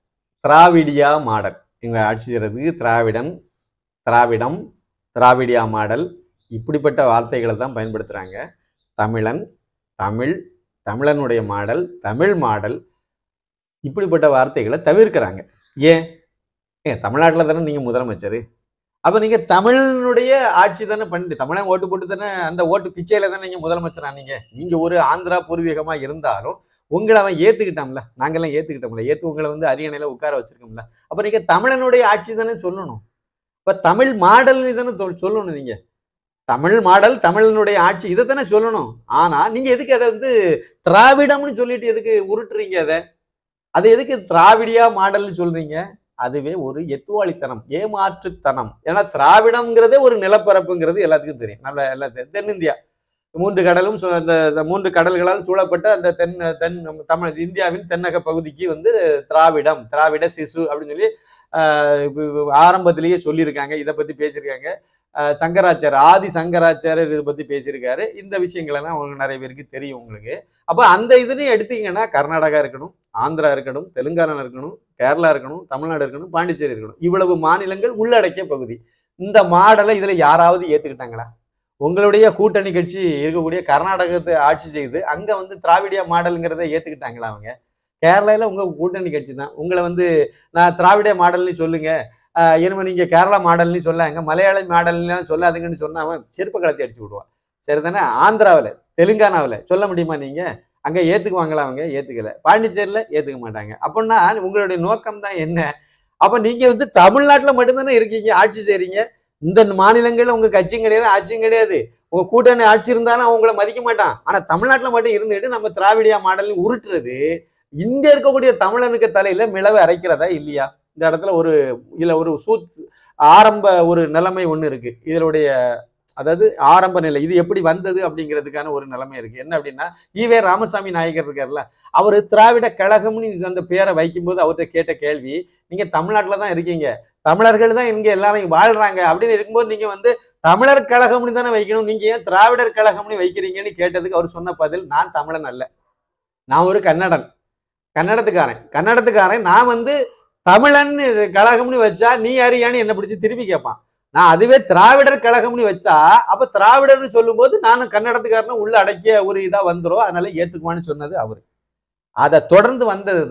திராவிடியா மாடல் இவங்க ஆட்சி செய்யறதுக்கு திராவிடம் திராவிடம் திராவிடியா மாடல் இப்படிப்பட்ட வார்த்தைகளை தான் பயன்படுத்துறாங்க தமிழன் தமிழ் தமிழனுடைய மாடல் தமிழ் மாடல் இப்படிப்பட்ட வார்த்தைகளை தவிர்க்கிறாங்க ஏன் ஏன் தமிழ்நாட்டில் தானே நீங்கள் முதலமைச்சர் அப்போ நீங்கள் தமிழனுடைய ஆட்சி தானே பண்ணிட்டு தமிழன் ஓட்டு போட்டு தானே அந்த ஓட்டு பிச்சையில் தானே நீங்கள் முதலமைச்சர் ஆனீங்க நீங்கள் ஒரு ஆந்திரா பூர்வீகமாக இருந்தாலும் உங்களை அவன் ஏத்துக்கிட்டான்ல நாங்கெல்லாம் ஏத்துக்கிட்டோம்ல ஏத்து உங்களை வந்து அரியணையில உட்கார வச்சிருக்கோம்ல அப்ப நீங்க தமிழனுடைய ஆட்சி தானே சொல்லணும் இப்ப தமிழ் மாடல் தானே தொ- சொல்லணும் நீங்க தமிழ் மாடல் தமிழனுடைய ஆட்சி இதை தானே சொல்லணும் ஆனா நீங்க எதுக்கு அதை வந்து திராவிடம்னு சொல்லிட்டு எதுக்கு உருட்டுறீங்க அதை அதை எதுக்கு திராவிடியா மாடல்னு சொல்றீங்க அதுவே ஒரு எத்துவாளித்தனம் ஏமாற்றுத்தனம் ஏன்னா திராவிடம்ங்கிறதே ஒரு நிலப்பரப்புங்கிறது எல்லாத்துக்கும் தெரியும் நல்ல எல்லா தெ- தென்னிந்தியா மூன்று கடலும் சு- அந்த அந்த மூன்று கடல்களால் சூழப்பட்ட அந்த தென் தென் நம்ம தமிழ் இந்தியாவின் தென்னக பகுதிக்கு வந்து திராவிடம் திராவிட சிசு அப்படின்னு சொல்லி ஆஹ் இப்ப- இப்ப ஆரம்பத்திலேயே சொல்லியிருக்காங்க இதை பத்தி பேசியிருக்காங்க ஆஹ் சங்கராச்சார் ஆதி சங்கராச்சாரியர் இதை பத்தி பேசியிருக்காரு இந்த விஷயங்களெல்லாம் உங்களுக்கு நிறைய பேருக்கு தெரியும் உங்களுக்கு அப்ப அந்த இதுலையும் எடுத்தீங்கன்னா கர்நாடகா இருக்கணும் ஆந்திரா இருக்கணும் தெலுங்கானா இருக்கணும் கேரளா இருக்கணும் தமிழ்நாடு இருக்கணும் பாண்டிச்சேரி இருக்கணும் இவ்வளவு மாநிலங்கள் உள்ளடக்கிய பகுதி இந்த மாடலை இதுல யாராவது ஏத்துக்கிட்டாங்களா உங்களுடைய கூட்டணி கட்சி இருக்கக்கூடிய கர்நாடகத்தை ஆட்சி செய்து அங்க வந்து திராவிடியா மாடலுங்கிறத ஏத்துக்கிட்டாங்களா அவங்க கேரளால உங்க கூட்டணி கட்சி தான் உங்களை வந்து நான் திராவிட மாடல்னு சொல்லுங்க ஆஹ் இனிமே நீங்க கேரளா மாடல்னு சொல்லாங்க மலையாள மாடல்லாம் சொல்லாதுங்கன்னு சொன்னா அவன் செருப்பு கலத்தி அடிச்சு விடுவான் சரிதானே ஆந்திராவில் தெலுங்கானாவில் சொல்ல முடியுமா நீங்க அங்க ஏத்துக்குவாங்களா அவங்க ஏத்துக்கல பாண்டிச்சேரியில ஏத்துக்க மாட்டாங்க அப்படின்னா உங்களுடைய நோக்கம் தான் என்ன அப்ப நீங்க வந்து தமிழ்நாட்டுல மட்டும்தானே இருக்கீங்க ஆட்சி செய்றீங்க இந்த மாநிலங்கள்ல உங்க கட்சியும் கிடையாது ஆட்சியும் கிடையாது உங்க கூட்டணி ஆட்சி இருந்தாலும் அவங்கள மதிக்க மாட்டான் ஆனா தமிழ்நாட்டுல மட்டும் இருந்துட்டு நம்ம திராவிடியா மாடல் உருட்டுறது இங்க இருக்கக்கூடிய தமிழனுக்கு தலையில மிளவை அரைக்கிறதா இல்லையா இந்த இடத்துல ஒரு இதுல ஒரு சூத் ஆரம்ப ஒரு நிலைமை ஒண்ணு இருக்கு இதனுடைய அதாவது ஆரம்ப நிலை இது எப்படி வந்தது அப்படிங்கிறதுக்கான ஒரு நிலைமை இருக்கு என்ன அப்படின்னா ஈவே ராமசாமி நாயகர் இருக்கார்ல அவர் திராவிட கழகம்னு அந்த பேரை வைக்கும்போது அவர்கிட்ட கேட்ட கேள்வி நீங்க தமிழ்நாட்டுல தான் இருக்கீங்க தமிழர்கள் தான் இங்க எல்லாரும் இங்க வாழ்றாங்க அப்படின்னு இருக்கும்போது நீங்க வந்து தமிழர் கழகம்னு தானே வைக்கணும் நீங்க ஏன் திராவிடர் கழகம்னு வைக்கிறீங்கன்னு கேட்டதுக்கு அவர் சொன்ன பதில் நான் தமிழன் அல்ல நான் ஒரு கன்னடன் கன்னடத்துக்காரன் கன்னடத்துக்காரன் நான் வந்து தமிழன் கழகம்னு வச்சா நீ யாரியான்னு என்ன பிடிச்சி திருப்பி கேட்பான் நான் அதுவே திராவிடர் கழகம்னு வச்சா அப்ப திராவிடர்னு சொல்லும்போது நானும் கன்னடத்துக்காரனும் உள்ள அடக்கிய ஒரு இதா வந்துரும் அதனால ஏத்துக்குவான்னு சொன்னது அவரு அதை தொடர்ந்து வந்தது தான்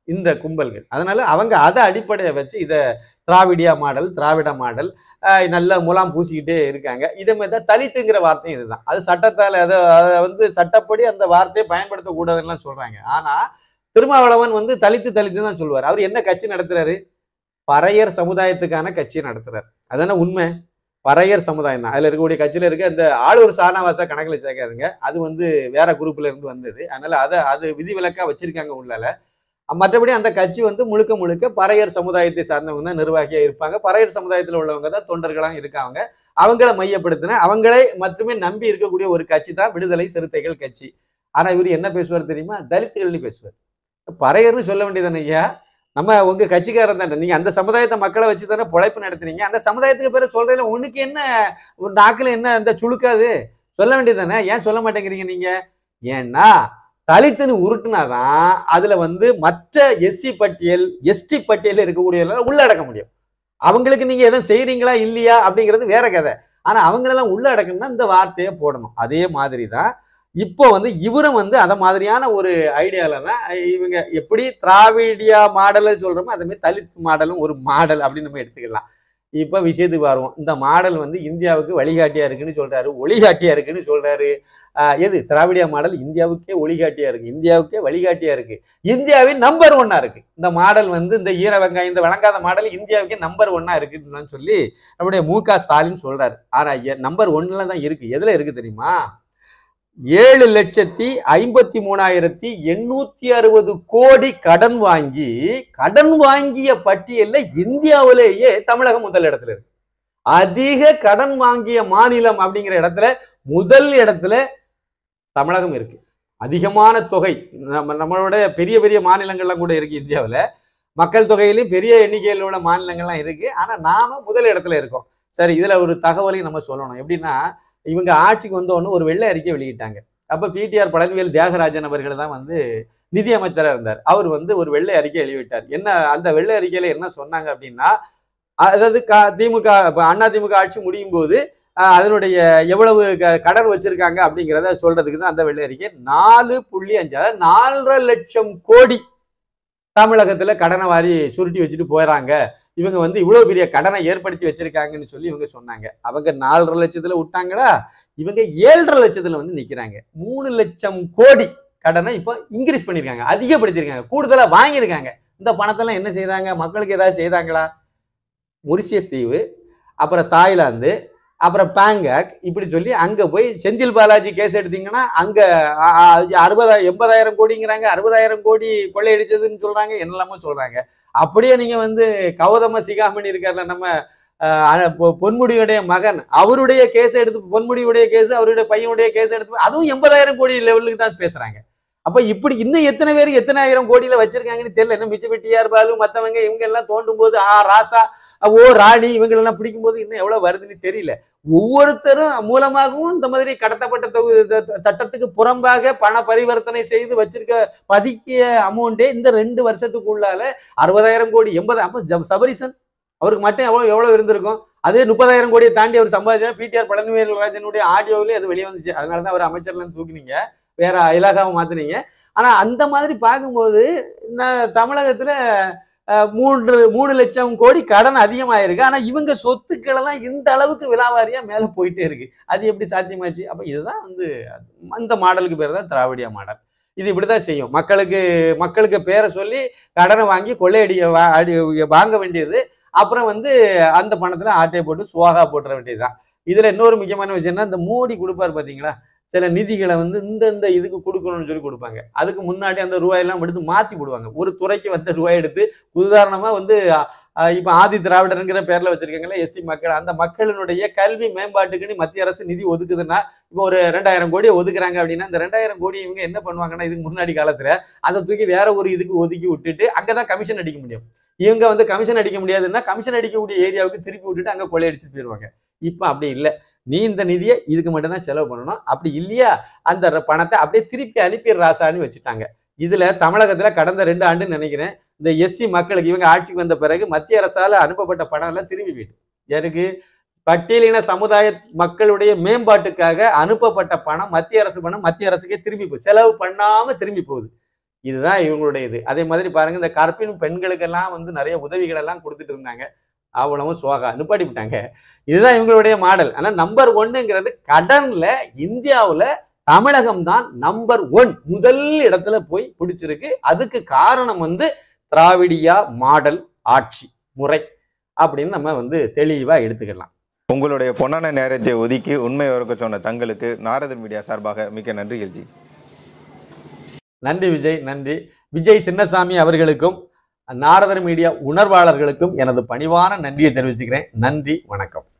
இந்த கும்பல்கள் அதனால அவங்க அதை அடிப்படையை வச்சு இதை திராவிடியா மாடல் திராவிட மாடல் ஆஹ் நல்ல முலாம் பூசிக்கிட்டே இருக்காங்க இதே மாதிரி தான் தலித்துங்கிற வார்த்தையும் இதுதான் அது சட்டத்தால் அதை அதை வந்து சட்டப்படி அந்த வார்த்தையை பயன்படுத்தக்கூடாதுன்னு சொல்றாங்க ஆனா திருமாவளவன் வந்து தலித்து தலித்து தான் சொல்லுவார் அவர் என்ன கட்சி நடத்துறாரு பறையர் சமுதாயத்துக்கான கட்சியை நடத்துறாரு அதானே உண்மை பறையர் சமுதாயம் தான் அதுல இருக்கக்கூடிய கட்சியில இருக்க அந்த ஆளூர் சானாவாசா கணக்குல சேர்க்காதுங்க அது வந்து வேற குரூப்ல இருந்து வந்தது அதனால அதை அது விதிவிலக்கா வச்சிருக்காங்க உள்ளால மற்றபடி அந்த கட்சி வந்து முழுக்க முழுக்க பறையர் சமுதாயத்தை சார்ந்தவங்க தான் நிர்வாகியா இருப்பாங்க பறையர் சமுதாயத்தில் உள்ளவங்க தான் தொண்டர்களாக இருக்காங்க அவங்கள மையப்படுத்தின அவங்களே மட்டுமே நம்பி இருக்கக்கூடிய ஒரு கட்சி தான் விடுதலை சிறுத்தைகள் கட்சி ஆனா இவர் என்ன பேசுவார் தெரியுமா தலித்துகள்னு பேசுவார் பறையர்னு சொல்ல வேண்டியதானே ஐயா நம்ம உங்க கட்சிக்காரன் தானே நீங்க அந்த சமுதாயத்தை மக்களை வச்சு தானே பொழைப்பு நடத்துனீங்க அந்த சமுதாயத்துக்கு பேர சொல்றதுல உனக்கு என்ன உன் நாக்குல என்ன அந்த சுழுக்காது சொல்ல வேண்டியதானே ஏன் சொல்ல மாட்டேங்கிறீங்க நீங்க ஏன்னா தலித்துன்னு உருட்டுனாதான் அதுல வந்து மற்ற எஸ்சி பட்டியல் எஸ்டி பட்டியல் இருக்கக்கூடிய உள்ளடக்க முடியும் அவங்களுக்கு நீங்க எதுவும் செய்றீங்களா இல்லையா அப்படிங்கிறது வேற கதை ஆனா அவங்களெல்லாம் உள்ளடக்கணும்னா இந்த வார்த்தையை போடணும் அதே மாதிரி தான் இப்போ வந்து இவரும் வந்து அத மாதிரியான ஒரு ஐடியால தான் இவங்க எப்படி திராவிடியா மாடலை சொல்றோமோ அதே மாதிரி தலித் மாடலும் ஒரு மாடல் அப்படின்னு நம்ம எடுத்துக்கலாம் இப்போ விஷயத்துக்கு வருவோம் இந்த மாடல் வந்து இந்தியாவுக்கு வழிகாட்டியா இருக்குன்னு சொல்றாரு ஒளிகாட்டியா இருக்குன்னு சொல்றாரு ஆஹ் எது திராவிடியா மாடல் இந்தியாவுக்கே ஒளிகாட்டியா இருக்கு இந்தியாவுக்கே வழிகாட்டியா இருக்கு இந்தியாவின் நம்பர் ஒன்னா இருக்கு இந்த மாடல் வந்து இந்த ஈர வெங்காயம் இந்த வழங்காத மாடல் இந்தியாவுக்கே நம்பர் ஒன்னா இருக்குன்னு சொல்லி நம்முடைய மு க ஸ்டாலின் சொல்றாரு ஆனா நம்பர் ஒன்னுல தான் இருக்கு எதுல இருக்கு தெரியுமா ஏழு லட்சத்தி ஐம்பத்தி மூணாயிரத்தி எண்ணூத்தி அறுபது கோடி கடன் வாங்கி கடன் வாங்கிய பட்டியல்ல இந்தியாவிலேயே தமிழகம் முதல் இடத்துல இருக்கு அதிக கடன் வாங்கிய மாநிலம் அப்படிங்கிற இடத்துல முதல் இடத்துல தமிழகம் இருக்கு அதிகமான தொகை நம்ம நம்மளோட பெரிய பெரிய மாநிலங்கள்லாம் கூட இருக்கு இந்தியாவில் மக்கள் தொகையிலையும் பெரிய எண்ணிக்கையில் உள்ள மாநிலங்கள்லாம் இருக்கு ஆனா நாம முதல் இடத்துல இருக்கோம் சரி இதுல ஒரு தகவலையும் நம்ம சொல்லணும் எப்படின்னா இவங்க ஆட்சிக்கு வந்த உடனே ஒரு வெள்ளை அறிக்கை வெளியிட்டாங்க அப்ப பிடிஆர் பழனிவேல் தியாகராஜன் அவர்கள் தான் வந்து நிதி அமைச்சராக இருந்தார் அவர் வந்து ஒரு வெள்ளை அறிக்கை வெளியிட்டார் என்ன அந்த வெள்ளை அறிக்கையில என்ன சொன்னாங்க அப்படின்னா அதாவது க- திமுக இப்ப அண்ணா திமுக ஆட்சி முடியும் போது அஹ், அதனுடைய எவ்வளவு க- கடன் வச்சிருக்காங்க அப்படிங்கிறத சொல்றதுக்கு தான் அந்த வெள்ளை அறிக்கை நாலு புள்ளி அஞ்சு அதாவது நாலரை லட்சம் கோடி தமிழகத்துல கடனை வாரி சுருட்டி வச்சுட்டு போயிடறாங்க இவங்க வந்து இவ்வளவு பெரிய கடனை ஏற்படுத்தி வச்சிருக்காங்கன்னு சொல்லி இவங்க சொன்னாங்க அவங்க நாலரை லட்சத்துல விட்டாங்களா இவங்க ஏழரை லட்சத்துல வந்து நிக்கிறாங்க மூணு லட்சம் கோடி கடனை இப்போ இன்க்ரீஸ் பண்ணிருக்காங்க அதிகப்படுத்திருக்காங்க கூடுதலா வாங்கியிருக்காங்க இந்த பணத்தெல்லாம் என்ன செய்தாங்க மக்களுக்கு ஏதாவது செய்தாங்களா மொரிஷியஸ் தீவு அப்புறம் தாய்லாந்து அப்புறம் பேங்காக் இப்படி சொல்லி அங்க போய் செந்தில் பாலாஜி கேஸ் எடுத்தீங்கன்னா அங்க அ- அ- அறுபதாயிரம் எண்பதாயிரம் கோடிங்கிறாங்க அறுபதாயிரம் கோடி கொள்ளையடிச்சதுன்னு சொல்றாங்க என்னெல்லாமோ சொல்றாங்க அப்படியே நீங்க வந்து கௌதம சிகாமணி இருக்கார்ல நம்ம அஹ், அ- பொ- பொன்முடியுடைய மகன் அவருடைய கேஸ் எடுத்து பொன்முடியுடைய கேஸ் அவருடைய பையனுடைய கேஸ் எடுத்து அதுவும் எண்பதாயிரம் கோடி லெவலுக்கு தான் பேசுறாங்க அப்ப இப்படி இன்னும் எத்தனை பேர் எத்தனை ஆயிரம் கோடியில வச்சிருக்காங்கன்னு தெரியல இன்னும் மிச்ச வெட்டியார் பாலு மத்தவங்க இவங்க எல்லாம் தோண்டும் போது ஆ ராசா ஓ ராணி இவங்க எல்லாம் பிடிக்கும் போது இன்னும் எவ்வளவு வருதுன்னு தெரியல ஒவ்வொருத்தரும் மூலமாகவும் இந்த மாதிரி கடத்தப்பட்ட தொகு- த- த- சட்டத்துக்கு புறம்பாக பண பரிவர்த்தனை செய்து வச்சிருக்க பதுக்கிய அமௌண்டே இந்த ரெண்டு வருஷத்துக்குள்ளால அறுபதாயிரம் கோடி எண்பது அப்போ ஜ- சபரிசன் அவருக்கு மட்டும் எவ்வளவு எவ்வளவு இருந்திருக்கும் அதே முப்பதாயிரம் கோடியை தாண்டி அவர் சம்பாதிச்சா பிடிஆர் பழனிவேல் ராஜனுடைய ஆடியோவிலே அது வெளியே வந்துச்சு அதனால தான் அவர் அமைச்சர்ல இருந்து தூக்குனீங்க வேற இலாகாவை மாத்துனீங்க ஆனா அந்த மாதிரி பார்க்கும்போது ந- தமிழகத்துல அஹ், மூன்று மூணு லட்சம் கோடி கடன் அதிகமாயிருக்கு ஆனா இவங்க சொத்துக்கள் எல்லாம் இந்த அளவுக்கு விலாவாரியா மேல போயிட்டே இருக்கு அது எப்படி சாத்தியமாச்சு அப்ப இதுதான் வந்து அந்த மாடலுக்கு பேர் தான் திராவிடியா மாடல் இது இப்படிதான் செய்யும் மக்களுக்கு மக்களுக்கு பேரை சொல்லி கடனை வாங்கி கொள்ளையடிக்க வா- அடி- வாங்க வேண்டியது அப்புறம் வந்து அந்த பணத்துல ஆட்டையை போட்டு சுவாகா போட்டுற வேண்டியதுதான் இதுல இன்னொரு முக்கியமான விஷயம்னா இந்த மோடி கொடுப்பாரு பாத்தீங்களா சில நிதிகளை வந்து இந்த இந்த இதுக்கு கொடுக்கணும்னு சொல்லி கொடுப்பாங்க அதுக்கு முன்னாடி அந்த ரூபாயெல்லாம் எடுத்து மாத்தி போடுவாங்க ஒரு துறைக்கு வந்த ரூபாய் எடுத்து உதாரணமா வந்து அஹ், இப்ப ஆதி திராவிடருங்கிற பேர்ல வச்சிருக்காங்கல்ல எஸ்சி மக்கள் அந்த மக்களினுடைய கல்வி மேம்பாட்டுக்குன்னு மத்திய அரசு நிதி ஒதுக்குதுன்னா இப்போ ஒரு ரெண்டாயிரம் கோடி ஒதுக்குறாங்க அப்படின்னா இந்த ரெண்டாயிரம் கோடி இவங்க என்ன பண்ணுவாங்கன்னா இதுக்கு முன்னாடி காலத்துல அதை தூக்கி வேற ஒரு இதுக்கு ஒதுக்கி விட்டுட்டு அங்கதான் கமிஷன் அடிக்க முடியும் இவங்க வந்து கமிஷன் அடிக்க முடியாதுன்னா கமிஷன் அடிக்கக்கூடிய ஏரியாவுக்கு திருப்பி விட்டுட்டு அங்க கொள்ளையடிச்சு போயிருவாங்க இப்போ அப்படி இல்லை நீ இந்த நிதியை இதுக்கு மட்டும்தான் செலவு பண்ணணும் அப்படி இல்லையா அந்த ர- பணத்தை அப்படியே திருப்பி அனுப்பிடுறாசான்னு வச்சுட்டாங்க இதுல தமிழகத்துல கடந்த ரெண்டு ஆண்டுன்னு நினைக்கிறேன் இந்த எஸ்சி மக்களுக்கு இவங்க ஆட்சிக்கு வந்த பிறகு மத்திய அரசால அனுப்பப்பட்ட பணம் எல்லாம் திரும்பி போயிட்டு எனக்கு பட்டியலின சமுதாய மக்களுடைய மேம்பாட்டுக்காக அனுப்பப்பட்ட பணம் மத்திய அரசு பணம் மத்திய அரசுக்கே திரும்பி போகுது செலவு பண்ணாம திரும்பி போகுது இதுதான் இவங்களுடைய இது அதே மாதிரி பாருங்க இந்த கற்பின் பெண்களுக்கெல்லாம் வந்து நிறைய உதவிகள் எல்லாம் கொடுத்துட்டு இருந்தாங்க அவ்வளவும் சோகா நிப்பாட்டி விட்டாங்க இதுதான் இவங்களுடைய மாடல் ஆனா நம்பர் ஒன்னுங்கிறது கடன்ல இந்தியாவுல தமிழகம் தான் நம்பர் ஒன் முதல் இடத்துல போய் பிடிச்சிருக்கு அதுக்கு காரணம் வந்து திராவிடியா மாடல் ஆட்சி முறை அப்படின்னு நம்ம வந்து தெளிவா எடுத்துக்கலாம் உங்களுடைய பொன்னான நேரத்தை ஒதுக்கி உண்மை உறக்க சொன்ன தங்களுக்கு நாரதர் மீடியா சார்பாக மிக்க நன்றி எல்ஜி நன்றி விஜய் நன்றி விஜய் சின்னசாமி அவர்களுக்கும் நாரதர் மீடியா உணர்வாளர்களுக்கும் எனது பணிவான நன்றியை தெரிவிச்சுக்கிறேன் நன்றி வணக்கம்